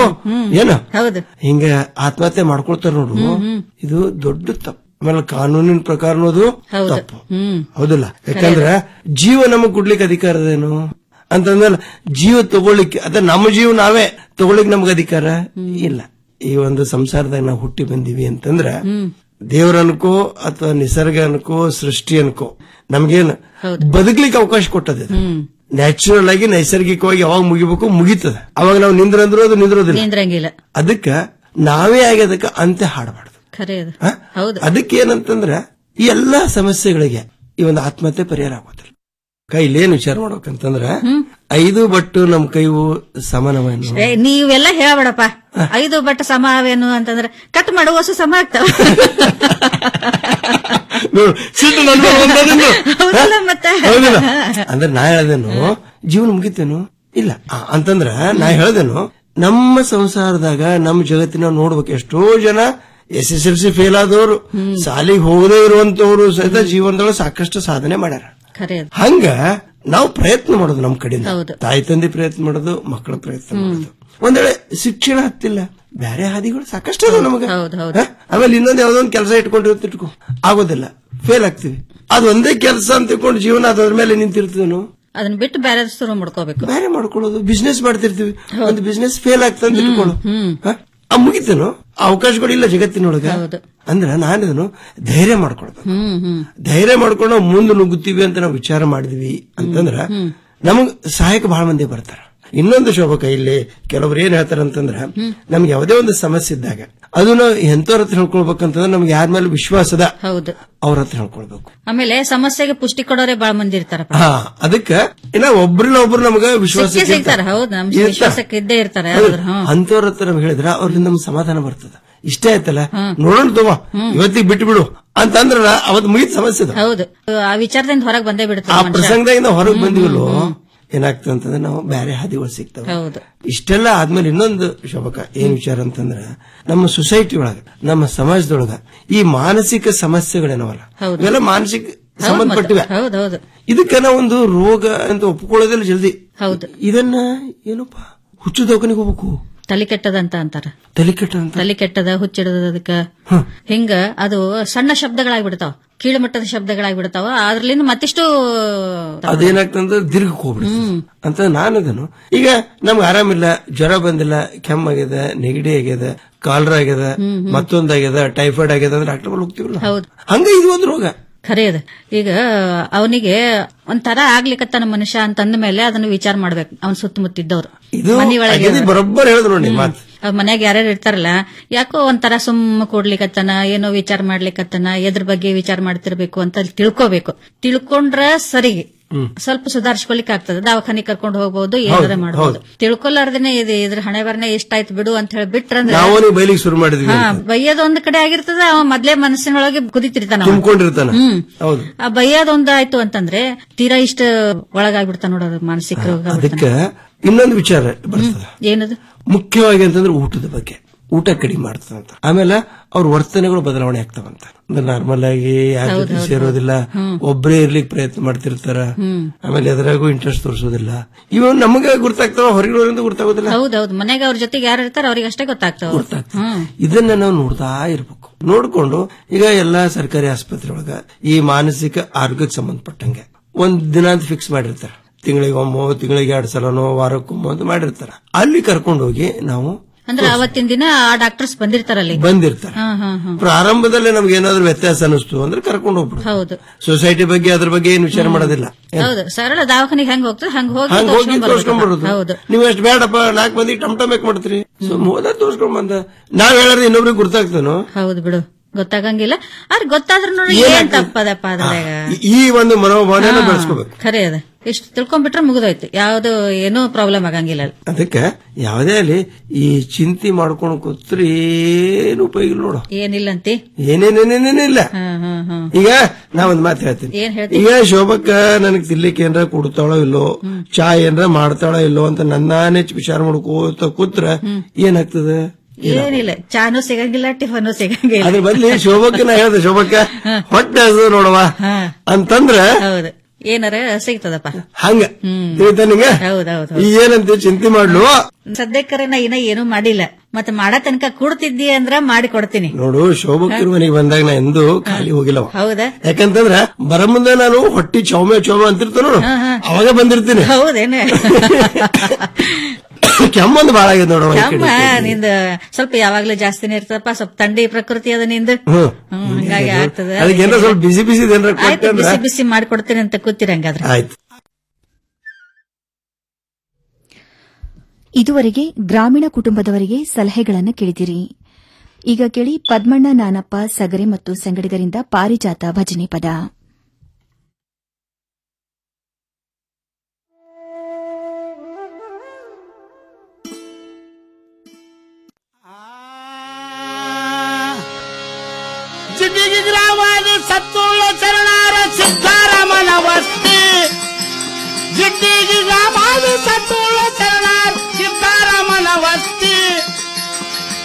ಏನು ಹೌದು ಹಿಂಗ ಆತ್ಮಹತ್ಯೆ ಮಾಡ್ಕೊಳ್ತಾರ ನೋಡು ಇದು ದೊಡ್ಡ ತಪ್ಪು ಆಮೇಲೆ ಕಾನೂನಿನ ಪ್ರಕಾರ ಅನ್ನೋದು ಹೌದು ತಪ್ಪು ಹ್ಮ್ ಹೌದಲ್ಲ ಯಾಕಂದ್ರ ಜೀವ ನಮಗ್ ಕೊಡ್ಲಿಕ್ಕೆ ಅಧಿಕಾರದೇನು ಅಂತಂದ್ರೆ ಜೀವ ತಗೊಳ್ಳಿಕ್ಕೆ ಅದ ನಮ್ಮ ಜೀವ ನಾವೇ ತಗೊಳ್ಳಿಕ್ ನಮ್ಗೆ ಅಧಿಕಾರ ಇಲ್ಲ ಈ ಒಂದು ಸಂಸಾರದಾಗ ನಾವು ಹುಟ್ಟಿ ಬಂದಿವಿ ಅಂತಂದ್ರ ದೇವ್ರ ಅನ್ಕೋ ಅಥವಾ ನಿಸರ್ಗ ಅನ್ಕೋ ಸೃಷ್ಟಿ ಅನ್ಕೋ ನಮ್ಗೇನು ಬದುಕ್ಲಿಕ್ಕೆ ಅವಕಾಶ ಕೊಟ್ಟದ ನ್ಯಾಚುರಲ್ ಆಗಿ ನೈಸರ್ಗಿಕವಾಗಿ ಯಾವಾಗ ಮುಗಿಬೇಕು ಮುಗಿತದ ಅವಾಗ ನಾವು ನಿಂದ್ರಂದ್ರೂ ಅದು ನಿಂದ್ರೋದಿಲ್ಲ ನಿಂದ್ರಂಗಿಲ್ಲ ಅದಕ್ಕ ನಾವೇ ಆಗಿ ಅದಕ್ಕೆ ಅಂತ್ಯ ಹಾಡಬಾರ್ದು ಖರೆ ಅದು ಹ? ಹೌದು ಅದಕ್ಕೆ ಏನಂತಂದ್ರ ಈ ಎಲ್ಲಾ ಸಮಸ್ಯೆಗಳಿಗೆ ಈ ಒಂದು ಆತ್ಮಹತ್ಯೆ ಪರಿಹಾರ ಆಗೋದಿಲ್ಲ ಕೈಲೇನ್ ವಿಚಾರ ಮಾಡ್ಬೇಕಂತಂದ್ರ ಐದು ಬಟ್ಟು ನಮ್ ಕೈವು ಸಮಾನವೇನು ಏ, ನೀವೆಲ್ಲ ಹೇಳ್ಬೇಡಪ್ಪ ಐದು ಬಟ್ಟ ಸಮಾವೇನು ಅಂತಂದ್ರೆ ಕಟ್ ಮಾಡುವ ಹೊಸ ಸಮ ಆಗ್ತಾವ ನೋಡು, ಸಿಟ್ಟು ನನ್ ಮೇಲೆ ಬಂದದೇನು? ಹೌದಲ್ಲ ಮತ್ತೆ ಹೌದಿಲ್ಲ ಅಂದ್ರೆ ನಾ ಹೇಳ್ದೇನು ಜೀವನ ಮುಗಿತೇನು ಇಲ್ಲ ಆ, ಅಂತಂದ್ರ ನಾ ಹೇಳ್ದೇನು ನಮ್ಮ ಸಂಸಾರದಾಗ ನಮ್ಮ ಜಗತ್ತಿನ ನೋಡ್ಬೇಕು ಎಷ್ಟೋ ಜನ S S L C fail ಆದವರು ಸಾಲಿಗೆ ಹೋಗದೇ ಇರುವಂತವ್ರು ಸಹಿತ ಜೀವನದೊಳಗೆ ಸಾಕಷ್ಟು ಸಾಧನೆ ಮಾಡ್ಯಾರ ಖರೆ ಅದು. ಹಂಗ ನಾವು ಪ್ರಯತ್ನ ಮಾಡೋದು ನಮ್ಮ ಕಡೆಯಿಂದ ಹೌದು. ತಾಯಿ ತಂದೆ ಪ್ರಯತ್ನ ಮಾಡೋದು ಮಕ್ಕಳ ಪ್ರಯತ್ನ ಮಾಡೋದು ಒಂದ್ ವೇಳೆ ಶಿಕ್ಷಣ ಹತ್ತಿಲ್ಲ ಬೇರೆ ಹಾದಿಗಳು ಸಾಕಷ್ಟು ಅದಾವ ನಮಗೆ ಹ? ಆಮೇಲೆ ಇನ್ನೊಂದ್ ಯಾವ್ದೋ ಒಂದು ಕೆಲಸ ಇಟ್ಕೊಂಡಿರುತ್ತೆ ಇಟ್ಕೋ ಆಗೋದಿಲ್ಲ ಫೇಲ್ ಆಗ್ತೀವಿ ಅದು ಒಂದೇ ಕೆಲಸ ಅಂತ ತಿಳ್ಕೊಂಡು ಜೀವನ ಅದ್ರ ಮೇಲೆ ನಿಂತಿರ್ತದೇನು ಅದನ್ನ ಬಿಟ್ಟು ಬೇರೆ ಶುರು ಮಾಡ್ಕೋಬೇಕು ಬೇರೆ ಮಾಡ್ಕೊಳ್ಳೋದು ಬಿಸ್ನೆಸ್ ಮಾಡ್ತಿರ್ತೀವಿ ಒಂದು ಬಿಸ್ನೆಸ್ ಫೇಲ್ ಆಗ್ತಂತ ಇಟ್ಕೊಳ್ಳು ಹ? ಆ ಮುಗಿತೇನು ಅವಕಾಶಗಳಿಲ್ಲ ಜಗತ್ತಿನೊಳಗ ಅಂದ್ರ ನಾನಿದನು ಧೈರ್ಯ ಮಾಡ್ಕೊಳ್ಬೇಕು ಹ್ಮ್ ಹ್ಮ್ ಧೈರ್ಯ ಮಾಡ್ಕೊಂಡು ನಾವು ಮುಂದೆ ನುಗ್ಗುತ್ತೀವಿ ಅಂತ ನಾವು ವಿಚಾರ ಮಾಡಿದ್ವಿ ಅಂತಂದ್ರ ನಮಗ್ ಸಹಾಯಕ ಬಹಳ ಮಂದಿ ಬರ್ತಾರ ಇನ್ನೊಂದು ಶೋಭಕ ಇಲ್ಲಿ ಕೆಲವ್ರು ಏನ್ ಹೇಳ್ತಾರ ಅಂತಂದ್ರ ನಮ್ಗೆ ಯಾವುದೇ ಒಂದು ಸಮಸ್ಯೆ ಇದ್ದಾಗ ಅದನ್ನ ಎಂತವ್ರ ಹತ್ರ ಹೇಳ್ಕೊಳ್ಬೇಕಂತಂದ್ರೆ ನಮ್ಗೆ ಯಾರ ಮೇಲೆ ವಿಶ್ವಾಸದ ಹೌದು ಅವ್ರ ಹತ್ರ ಹೇಳ್ಕೊಳ್ಬೇಕು ಆಮೇಲೆ ಸಮಸ್ಯೆಗೆ ಪುಷ್ಟಿ ಕೊಡೋರೆ ಬಾಳ ಮಂದಿ ಇರ್ತಾರ ಹಾ ಅದಕ್ಕ ಇನ್ನ ಒಬ್ರನ್ನ ಒಬ್ರು ನಮಗ ವಿಶ್ವಾಸ ಸಿಕ್ಕೇ ಸಿಗ್ತಾರ ಹೌದು ನಮ್ ವಿಶ್ವಾಸಕ್ಕೆ ಇದ್ದೇ ಇರ್ತಾರೆ ಯಾರಾದ್ರೂ ಹ್ಮ್ ಅಂತವ್ರ ಹತ್ರ ನಮ್ಗೆ ಹೇಳಿದ್ರ ಅವ್ರಿಂದ ನಮ್ಗೆ ಸಮಾಧಾನ ಬರ್ತದ ಇಷ್ಟೇ ಆಯ್ತಲ್ಲ ನೋಡೋಣ ತಗೋ ಇವತ್ತಿಗೆ ಬಿಟ್ಟು ಬಿಡು ಅಂತಂದ್ರ ಅವತ್ ಮುಗಿದ ಸಮಸ್ಯೆ ಅದು. ಹೌದು ಆ ವಿಚಾರದಿಂದ ಹೊರಗೆ ಬಂದೇ ಆ ಬಿಡ್ತಾರೆ ಮನುಷ್ಯ ಪ್ರಸಂಗದಾಗ ನಾವು ಹೊರಗೆ ಬಂದಿವಲ್ಲೋ ಏನಾಗ್ತದೆ ಅಂತಂದ್ರೆ ನಾವು ಬೇರೆ ಹಾದಿಗಳು ಸಿಗ್ತವೆ ಹೌದು ಇಷ್ಟೆಲ್ಲ ಆದ್ಮೇಲೆ ಇನ್ನೊಂದು ಶೋಭಕ ಏನ್ ವಿಚಾರ ಅಂತಂದ್ರ ನಮ್ಮ ಸೊಸೈಟಿ ಒಳಗ ನಮ್ಮ ಸಮಾಜದೊಳಗ ಈ ಮಾನಸಿಕ ಸಮಸ್ಯೆಗಳೇನವಲ್ಲ ಹೌದು. ಇವೆಲ್ಲ ಮಾನಸಿಕ ಸಂಬಂಧಪಟ್ಟಿವೆ ಹೌದೌದು ಇದಕ್ಕ ನಾವೊಂದು ರೋಗ ಅಂತ ಒಪ್ಕೊಳ್ಳೋದಿಲ್ಲ ಜಲ್ದಿ ಹೌದು ಇದನ್ನ ಏನಪ್ಪ ಹುಚ್ಚು ದವಾಖಾನಿಗೆ ಹೋಗ್ಬೇಕು ತಲೆ ಕೆಟ್ಟದಂತ ಅಂತಾರ ತಲೆ ಕೆಟ್ಟ ಅಂತ ತಲೆ ಕೆಟ್ಟದ ಹುಚ್ಚಿಡದ ಅದಕ್ಕ ಹಿಂಗ ಅದು ಸಣ್ಣ ಶಬ್ದಗಳಾಗ್ಬಿಡ್ತಾವ ಕೀಳು ಮಟ್ಟದ ಶಬ್ದಗಳಾಗ್ಬಿಡ್ತಾವ ಅದ್ರಲ್ಲಿಂದ ಮತ್ತಿಷ್ಟು ಅದೇನಾಗ್ತಂದ್ರೆ ದೀರ್ಘಕ್ಕೆ ಹೋಗ್ಬಿಡುತ್ತೆ ಅಂತ ನಾನದನು ಈಗ ನಮ್ಗೆ ಆರಾಮಿಲ್ಲ ಜ್ವರ ಬಂದಿಲ್ಲ ಕೆಮ್ಮಾಗ್ಯದ ನೆಗಡಿ ಆಗ್ಯದ ಕಾಲರ ಆಗ್ಯದ ಮತ್ತೊಂದಾಗ್ಯದ ಟೈಫಾಯ್ಡ್ ಆಗ್ಯದ ಅಂದ್ರೆ ಡಾಕ್ಟರ್ ಬಳಿ ಹೋಗ್ತೀವಲ್ಲ ಹೌದು ಹಂಗ ಇದು ಒಂದು ರೋಗ ಖರೆ ಅದ ಈಗ ಅವನಿಗೆ ಒಂಥರ ಆಗ್ಲಿಕತ್ತಾನ ಮನುಷ್ಯ ಅಂತಂದ ಮೇಲೆ ಅದನ್ನ ವಿಚಾರ ಮಾಡ್ಬೇಕು ಅವನ್ ಸುತ್ತಮುತ್ತಿದ್ದವ್ರು ಇದು ಮನಿ ಒಳಗೆ ಅಗದಿ ಬರೋಬ್ಬರ್ ಹೇಳಿದ್ರು ನೋಡಿ ಮಾತು ಅವ್ರ ಮನ್ಯಾಗ ಯಾರ್ಯಾರು ಇರ್ತಾರಲ್ಲ ಯಾಕೋ ಒಂಥರ ಸುಮ್ಮ ಕೊಡ್ಲಿಕತ್ತನ ಏನೋ ವಿಚಾರ ಮಾಡ್ಲಿಕತ್ತನ ಎದ್ರ ಬಗ್ಗೆ ವಿಚಾರ ಮಾಡ್ತಿರ್ಬೇಕು ಅಂತ ಅಲ್ಲಿ ತಿಳ್ಕೋಬೇಕು ತಿಳ್ಕೊಂಡ್ರ ಸರಿ ಸ್ವಲ್ಪ ಸುಧಾರಿಸ್ಕೊಲಿಕ್ ಆಗ್ತದೆ ದವಾಖಾನೆ ಕರ್ಕೊಂಡು ಹೋಗ್ಬೋದು ಏನಾರ ಹೌದು, ಮಾಡ್ಬೋದು ತಿಳ್ಕೊಲಾರ್ದೇನೆ ಇದು ಇದ್ರ ಹಣೆ ಬರನೆ ಇಷ್ಟಾಯ್ತು ಬಿಡು ಅಂತ ಹೇಳಿ ಬಿಟ್ರಂದ್ರೆ ನಾವು ನೀವು ಬೈಲಿಗೆ ಶುರು ಮಾಡಿದ್ವಿ ಹಾ ಬೈಯೋದ್ ಒಂದ್ ಕಡೆ ಆಗಿರ್ತದ ಅವ ಮೊದ್ಲೇ ಮನಸ್ಸಿನೊಳಗೆ ಕುದಿತಿರ್ತಾನ ಅವ. ತುಂಬಿಕೊಂಡಿರ್ತಾನ ಹ್ಮ್ ಹೌದು ಆ ಬೈಯೋದೊಂದ್ ಆಯ್ತು ಅಂತಂದ್ರೆ ತೀರಾ ಇಷ್ಟ ಒಳಗಾಗ್ಬಿಡ್ತಾನ ನೋಡೋದು ಮಾನಸಿಕ ರೋಗ ಅದಕ್ಕ ಇನ್ನೊಂದು ವಿಚಾರ ಬರ್ತದ ಏನದು ಮುಖ್ಯವಾಗಿ ಅಂತಂದ್ರೆ ಊಟದ ಬಗ್ಗೆ ಊಟ ಕಡಿಮೆ ಮಾಡ್ತದಂತ ಆಮೇಲೆ ಅವ್ರ ವರ್ತನೆಗಳು ಬದಲಾವಣೆ ಆಗ್ತಾವಂತ ಅಂದ್ರೆ ನಾರ್ಮಲ್ ಆಗಿ ಯಾರ ಹೌದು, ಜೊತೆ ಹೌದು, ಸೇರೋದಿಲ್ಲ ಒಬ್ಬರೇ ಇರ್ಲಿಕ್ಕೆ ಪ್ರಯತ್ನ ಮಾಡ್ತಿರ್ತಾರ ಹ್ಮ್. ಆಮೇಲೆ ಎದುರಾಗೂ ಇಂಟ್ರೆಸ್ಟ್ ತೋರಿಸೋದಿಲ್ಲ ಇವ ನಮಗೆ ಗೊತ್ತಾಗ್ತಾವ ಹೊರಗಿನವರಿಂದ ಗೊತ್ತಾಗೋದಿಲ್ಲ ಹೌದೌದು ಮನೆಗೆ ಅವ್ರ ಜೊತೆಗೆ ಯಾರು ಇರ್ತಾರ ಅವ್ರಿಗೆ ಅಷ್ಟೇ ಗೊತ್ತಾಗ್ತಾವ ಹ್ಮ್ ಇದನ್ನ ನಾವು ನೋಡ್ತಾ ಇರ್ಬೇಕು ನೋಡ್ಕೊಂಡು ಈಗ ಎಲ್ಲಾ ಸರ್ಕಾರಿ ಆಸ್ಪತ್ರೆ ಒಳಗ ಈ ಮಾನಸಿಕ ಆರೋಗ್ಯಕ್ಕೆ ಸಂಬಂಧಪಟ್ಟಂಗೆ ಒಂದ್ ದಿನ ಅಂತ ಫಿಕ್ಸ್ ಮಾಡಿರ್ತಾರ ತಿಂಗಳಿಗೆ ಒಮ್ಮೋ ತಿಂಗಳಿಗೆ ಎರಡ್ ಸಲನೋ ವಾರಕ್ಕೊಮ್ಮೋ ಅಂತ ಮಾಡಿರ್ತಾರ ಅಲ್ಲಿ ಕರ್ಕೊಂಡು ಹೋಗಿ ನಾವು ಅಂದ್ರೆ ಅವತ್ತಿನ ದಿನ ಆ ಡಾಕ್ಟರ್ಸ್ ಬಂದಿರ್ತಾರಲ್ಲಿ ಬಂದಿರ್ತಾರೆ ಹಾ ಹಾ ಹಾ ಪ್ರಾರಂಭದಲ್ಲೇ ನಮ್ಗೆ ಏನಾದ್ರು ವ್ಯತ್ಯಾಸ ಅನಿಸ್ತು ಅಂದ್ರೆ ಕರ್ಕೊಂಡು ಹೋಗ್ಬಿಡು ಹೌದು ಸೊಸೈಟಿ ಬಗ್ಗೆ ಅದ್ರ ಬಗ್ಗೆ ಏನು ವಿಚಾರ ಮಾಡೋದಿಲ್ಲ ಹೌದು ಸರಳ ದವಾಖಾನಿಗೆ ಹೆಂಗ್ ಹೋಗ್ತದೆ ಹಂಗ ಹೋಗಿ ಹಂಗ ಹೋಗಿ ತೋರ್ಸ್ಕೊಂಡ್ ತೋರ್ಸ್ಕೊಂಡ್ ಬರ್ಬೇಕು. ಬರೋದು ಹೌದು ನೀವು ಎಷ್ಟು ಬೇಡಪ್ಪ ನಾಲ್ಕು ಮಂದಿ ಟಮ್ ಟಮ್ ಯಾಕೆ ಮಾಡ್ತೀರಿ ಸೊ ಹೋದ ತೋರ್ಸ್ಕೊಂಡ್ ಬಂದ ನಾವ್ ಹೇಳೋದು ಇನ್ನೊಬ್ರಿಗೆ ಗುರ್ತಾಗ್ತಾನೋ ಹೌದು ಬಿಡು ಗೊತ್ತಾಗಂಗಿಲ್ಲ ಆದ್ರೆ ಗೊತ್ತಾದ್ರೂ ನೋಡಿ ಏನ್ ಏನಾಗ್ತದೆ? ತಪ್ಪದಪ್ಪ ಅದ್ರಾಗ ಈ- ಈ ಒಂದು ಮನೋಭಾವನೆಯನ್ನು ಹಾ, ಬೆಳೆಸ್ಕೋಬೇಕು ಖರೆ ಅದ ಇಷ್ಟು ತಿಳ್ಕೊಂಡ್ಬಿಟ್ರೆ ಮುಗಿದೋಯ್ತು ಯಾವ್ದು ಏನೂ ಪ್ರಾಬ್ಲಮ್ ಆಗಂಗಿಲ್ಲ ಅಲ್ಲಿ. ಅದಕ್ಕೆ ಯಾವುದೇ ಅಲ್ಲಿ ಈ ಚಿಂತೆ ಮಾಡ್ಕೊಂಡು ಕೂತ್ರೆ ಏನು ಉಪಯೋಗ ಇಲ್ಲ ನೋಡು ಏನಿಲ್ಲ ಅಂತಿ ಏನೇನೇನೇನೇನಿಲ್ಲ ಹಾ ಹಾ ಹಾ ಈಗ ನಾ ಒಂದ್ ಮಾತು ಹೇಳ್ತೀನಿ ಏನ್ ಹೇಳ್ತಿ ಈಗ ಶೋಭಕ್ಕ ನನಗ್ ತಿನ್ಲಿಕ್ಕೆ ಏನ್ರ ಕೊಡ್ತಾಳೋ ಇಲ್ಲೋ ಚಾ ಏನ್ರ ಮಾಡ್ತಾಳೋ ಇಲ್ಲೋ ಅಂತ ನನ್ನಾನೇ ವಿಚಾರ ಮಾಡ್ಕೋತ ಕೂತ್ರ ಏನಾಗ್ತದೆ ಏನಿಲ್ಲ ಚಾನು ಸಿಗಂಗಿಲ್ಲ ಟಿಫನು ಸಿಗಂಗಿಲ್ಲ ಅದ್ರ ಬದ್ಲಿ ಶೋಭಕ್ಕ ನಾ ಹೇಳ್ದೆ ಶೋಭಕ್ಕ ಹೊಟ್ಟೆ ಹಸು ನೋಡವ ಅಂತಂದ್ರ ಹೌದು ಏನಾರ ಸಿಗ್ತದಪ್ಪ ಹಂಗ ತಿಳಿತಾ ನಿಂಗ ಹೌದೌದು ಈ ಏನಂತ ಚಿಂತೆ ಮಾಡ್ಲು ಸದ್ಯಕ್ಕರೆ ನಾ ಇನ್ನ ಏನೂ ಮಾಡಿಲ್ಲ ಮತ್ತೆ ಮಾಡೋ ತನಕ ಕೂಡ್ತಿದ್ದಿ ಅಂದ್ರ ಮಾಡಿ ಕೊಡ್ತೀನಿ ನೋಡು ಶೋಭಕ್ಕರ ಮನೆಗೆ ಬಂದಾಗ ನಾ ಎಂದೂ ಖಾಲಿ ಹೋಗಿಲ್ಲವ ಹೌದಾ ಯಾಕಂತಂದ್ರ ಬರ ಮುಂದೆ ನಾನು ಹೊಟ್ಟಿ ಚೌಮೆ ಚೌಮೆ ಅಂತಿರ್ತ ನೋಡು ಅವಾಗ ಬಂದಿರ್ತೀನಿ ಹೌದೇನೆ ಕೆಮ್ಮೊಂದು ಬಾಳ ಆಗ್ಯದ ನೋಡವ ಈ ಕೆಮ್ಮ ಕಡೆ. ನಿಂದ ಸ್ವಲ್ಪ ಯಾವಾಗ್ಲೂ ಜಾಸ್ತಿನೇ ಇರ್ತದಪ್ಪ ಸ್ವಲ್ಪ ಥಂಡಿ ಪ್ರಕೃತಿ ಅದ ನಿಂದ ಹ್ಮ್. ಹ್ಮ್, ಹಂಗಾಗಿ ಆಗ್ತದ ಅದಕ್ಕೆ ಏನಾರ ಸ್ವಲ್ಪ ಬಿಸಿ ಬಿಸಿ ಏನಾರ ಆಯ್ತು ಕೊಟ್ಟಂದ್ರ ಬಿಸಿ ಬಿಸಿ ಮಾಡ್ಕೊಡ್ತೀನಿ ಅಂತ ಕೂತಿರ ಹಂಗಾದ್ರೆ ಆಯ್ತು ಇದುವರೆಗೆ ಗ್ರಾಮೀಣ ಕುಟುಂಬದವರಿಗೆ ಸಲಹೆಗಳನ್ನು ಕೇಳಿದಿರಿ ಈಗ ಕೇಳಿ ಪದ್ಮಣ್ಣ ನಾನಪ್ಪ ಸಗರೆ ಮತ್ತು ಸಂಗಡಿಗರಿಂದ ಪಾರಿಜಾತ ಭಜನೆ ಪದ ಜಿಡ್ಡಿಗಿ ಗ್ರಾಮದ ಸತ್ತುಳ್ಳ ಶರಣಾರ ಸಿದ್ಧಾರಾಮನ ವಸ್ತಿ ಜಿಡ್ಡಿಗಿ ಗ್ರಾಮದ ಸತ್ತುಳ್ಳ ಶರಣಾರ ಸಿದ್ಧಾರಾಮನ ವಸ್ತಿ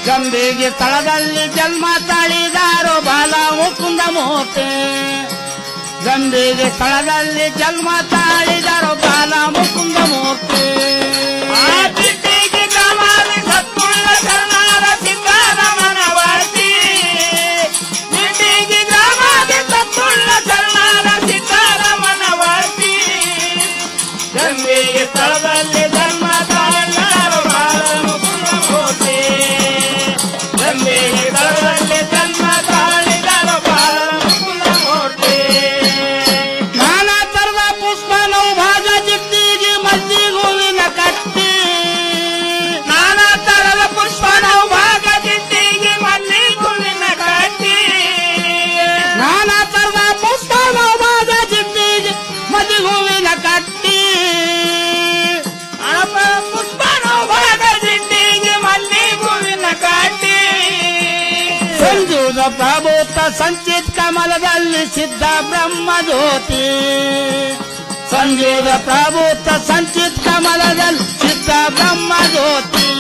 ಗಂಬಿಗೆ ಸ್ಥಳದಲ್ಲಿ ಜನ್ಮ ತಾಳಿದಾರೋ ಬಾಲ ಮುಕುಂದ ಮೂರ್ತಿ ಗಂಬಿಗೆ ಸ್ಥಳದಲ್ಲಿ ಜನ್ಮ ತಾಳಿದಾರೋ ಬಾಲ ಮುಕುಂದ ಮೂರ್ತಿ ಆ ಚಿಟ್ಟಿಗೆ ಕಾಮಾಲಿ ಸತ್ಪುಳ್ಳ ಶರಣರ ಸಿದ್ಧಾರಮನ ವಾರ್ತಿ ಚಿಟ್ಟಿಗೆ ಗ್ರಾಮಾದಿ ಸತ್ಪುಳ್ಳ ಶರಣರ ಸಿದ್ಧಾರಮನ ವಾರ್ತಿ ಗಂಗೆಗೆ ಸ್ಥಳದಲ್ಲಿ ಜನ್ಮ ತಾಳಿದಾರೋ ಬಾಲ ಮುಕುಂದ ಮೂರ್ತಿ ಗಂಗೆಗೆ ಸ್ಥಳದಲ್ಲಿ ಜನ್ಮ ತಾಳಿದಾರೋ ಬಾಲ ಮುಕುಂದ ಮೂರ್ತಿ ನಾನಾ ತರದ ಪುಷ್ಪ ನೌಭಾಗ ಜಿಟ್ಟಿಗೆ ಮಜ್ಜಿ ಹೂವಿನ ಕಟ್ಟಿ ನಾನಾ ತರದ ಪುಷ್ಪ ನೌಭಾಗ ಜಿಟ್ಟಿಗೆ ಮಲ್ಲಿ ಹೂವಿನ ಕಟ್ಟಿ ನಾನಾ ತರದ ಪುಷ್ಪ ನೌಭಾಗ ಜಿಟ್ಟಿಗೆ ಮಲ್ಲಿ ಹೂವಿನ ಕಟ್ಟಿ ಅಳಪ ಪುಷ್ಪ ನೌಭಾಗ ಜಿಟ್ಟಿಗೆ ಮಲ್ಲಿ ಹೂವಿನ ಕಟ್ಟಿ ಸಂಜೂದ ಪ್ರಭುತ ಸಂಚಿತ್ ಕಮಲದಲ್ಲಿ ಸಿದ್ಧ ಬ್ರಹ್ಮ ಜ್ಯೋತಿ ಸಂಜೂದ ಪ್ರಭುತ ಸಂಚಿತ್ ಕಮಲದಲ್ಲಿ ಸಿದ್ಧ ಬ್ರಹ್ಮ ಜ್ಯೋತಿ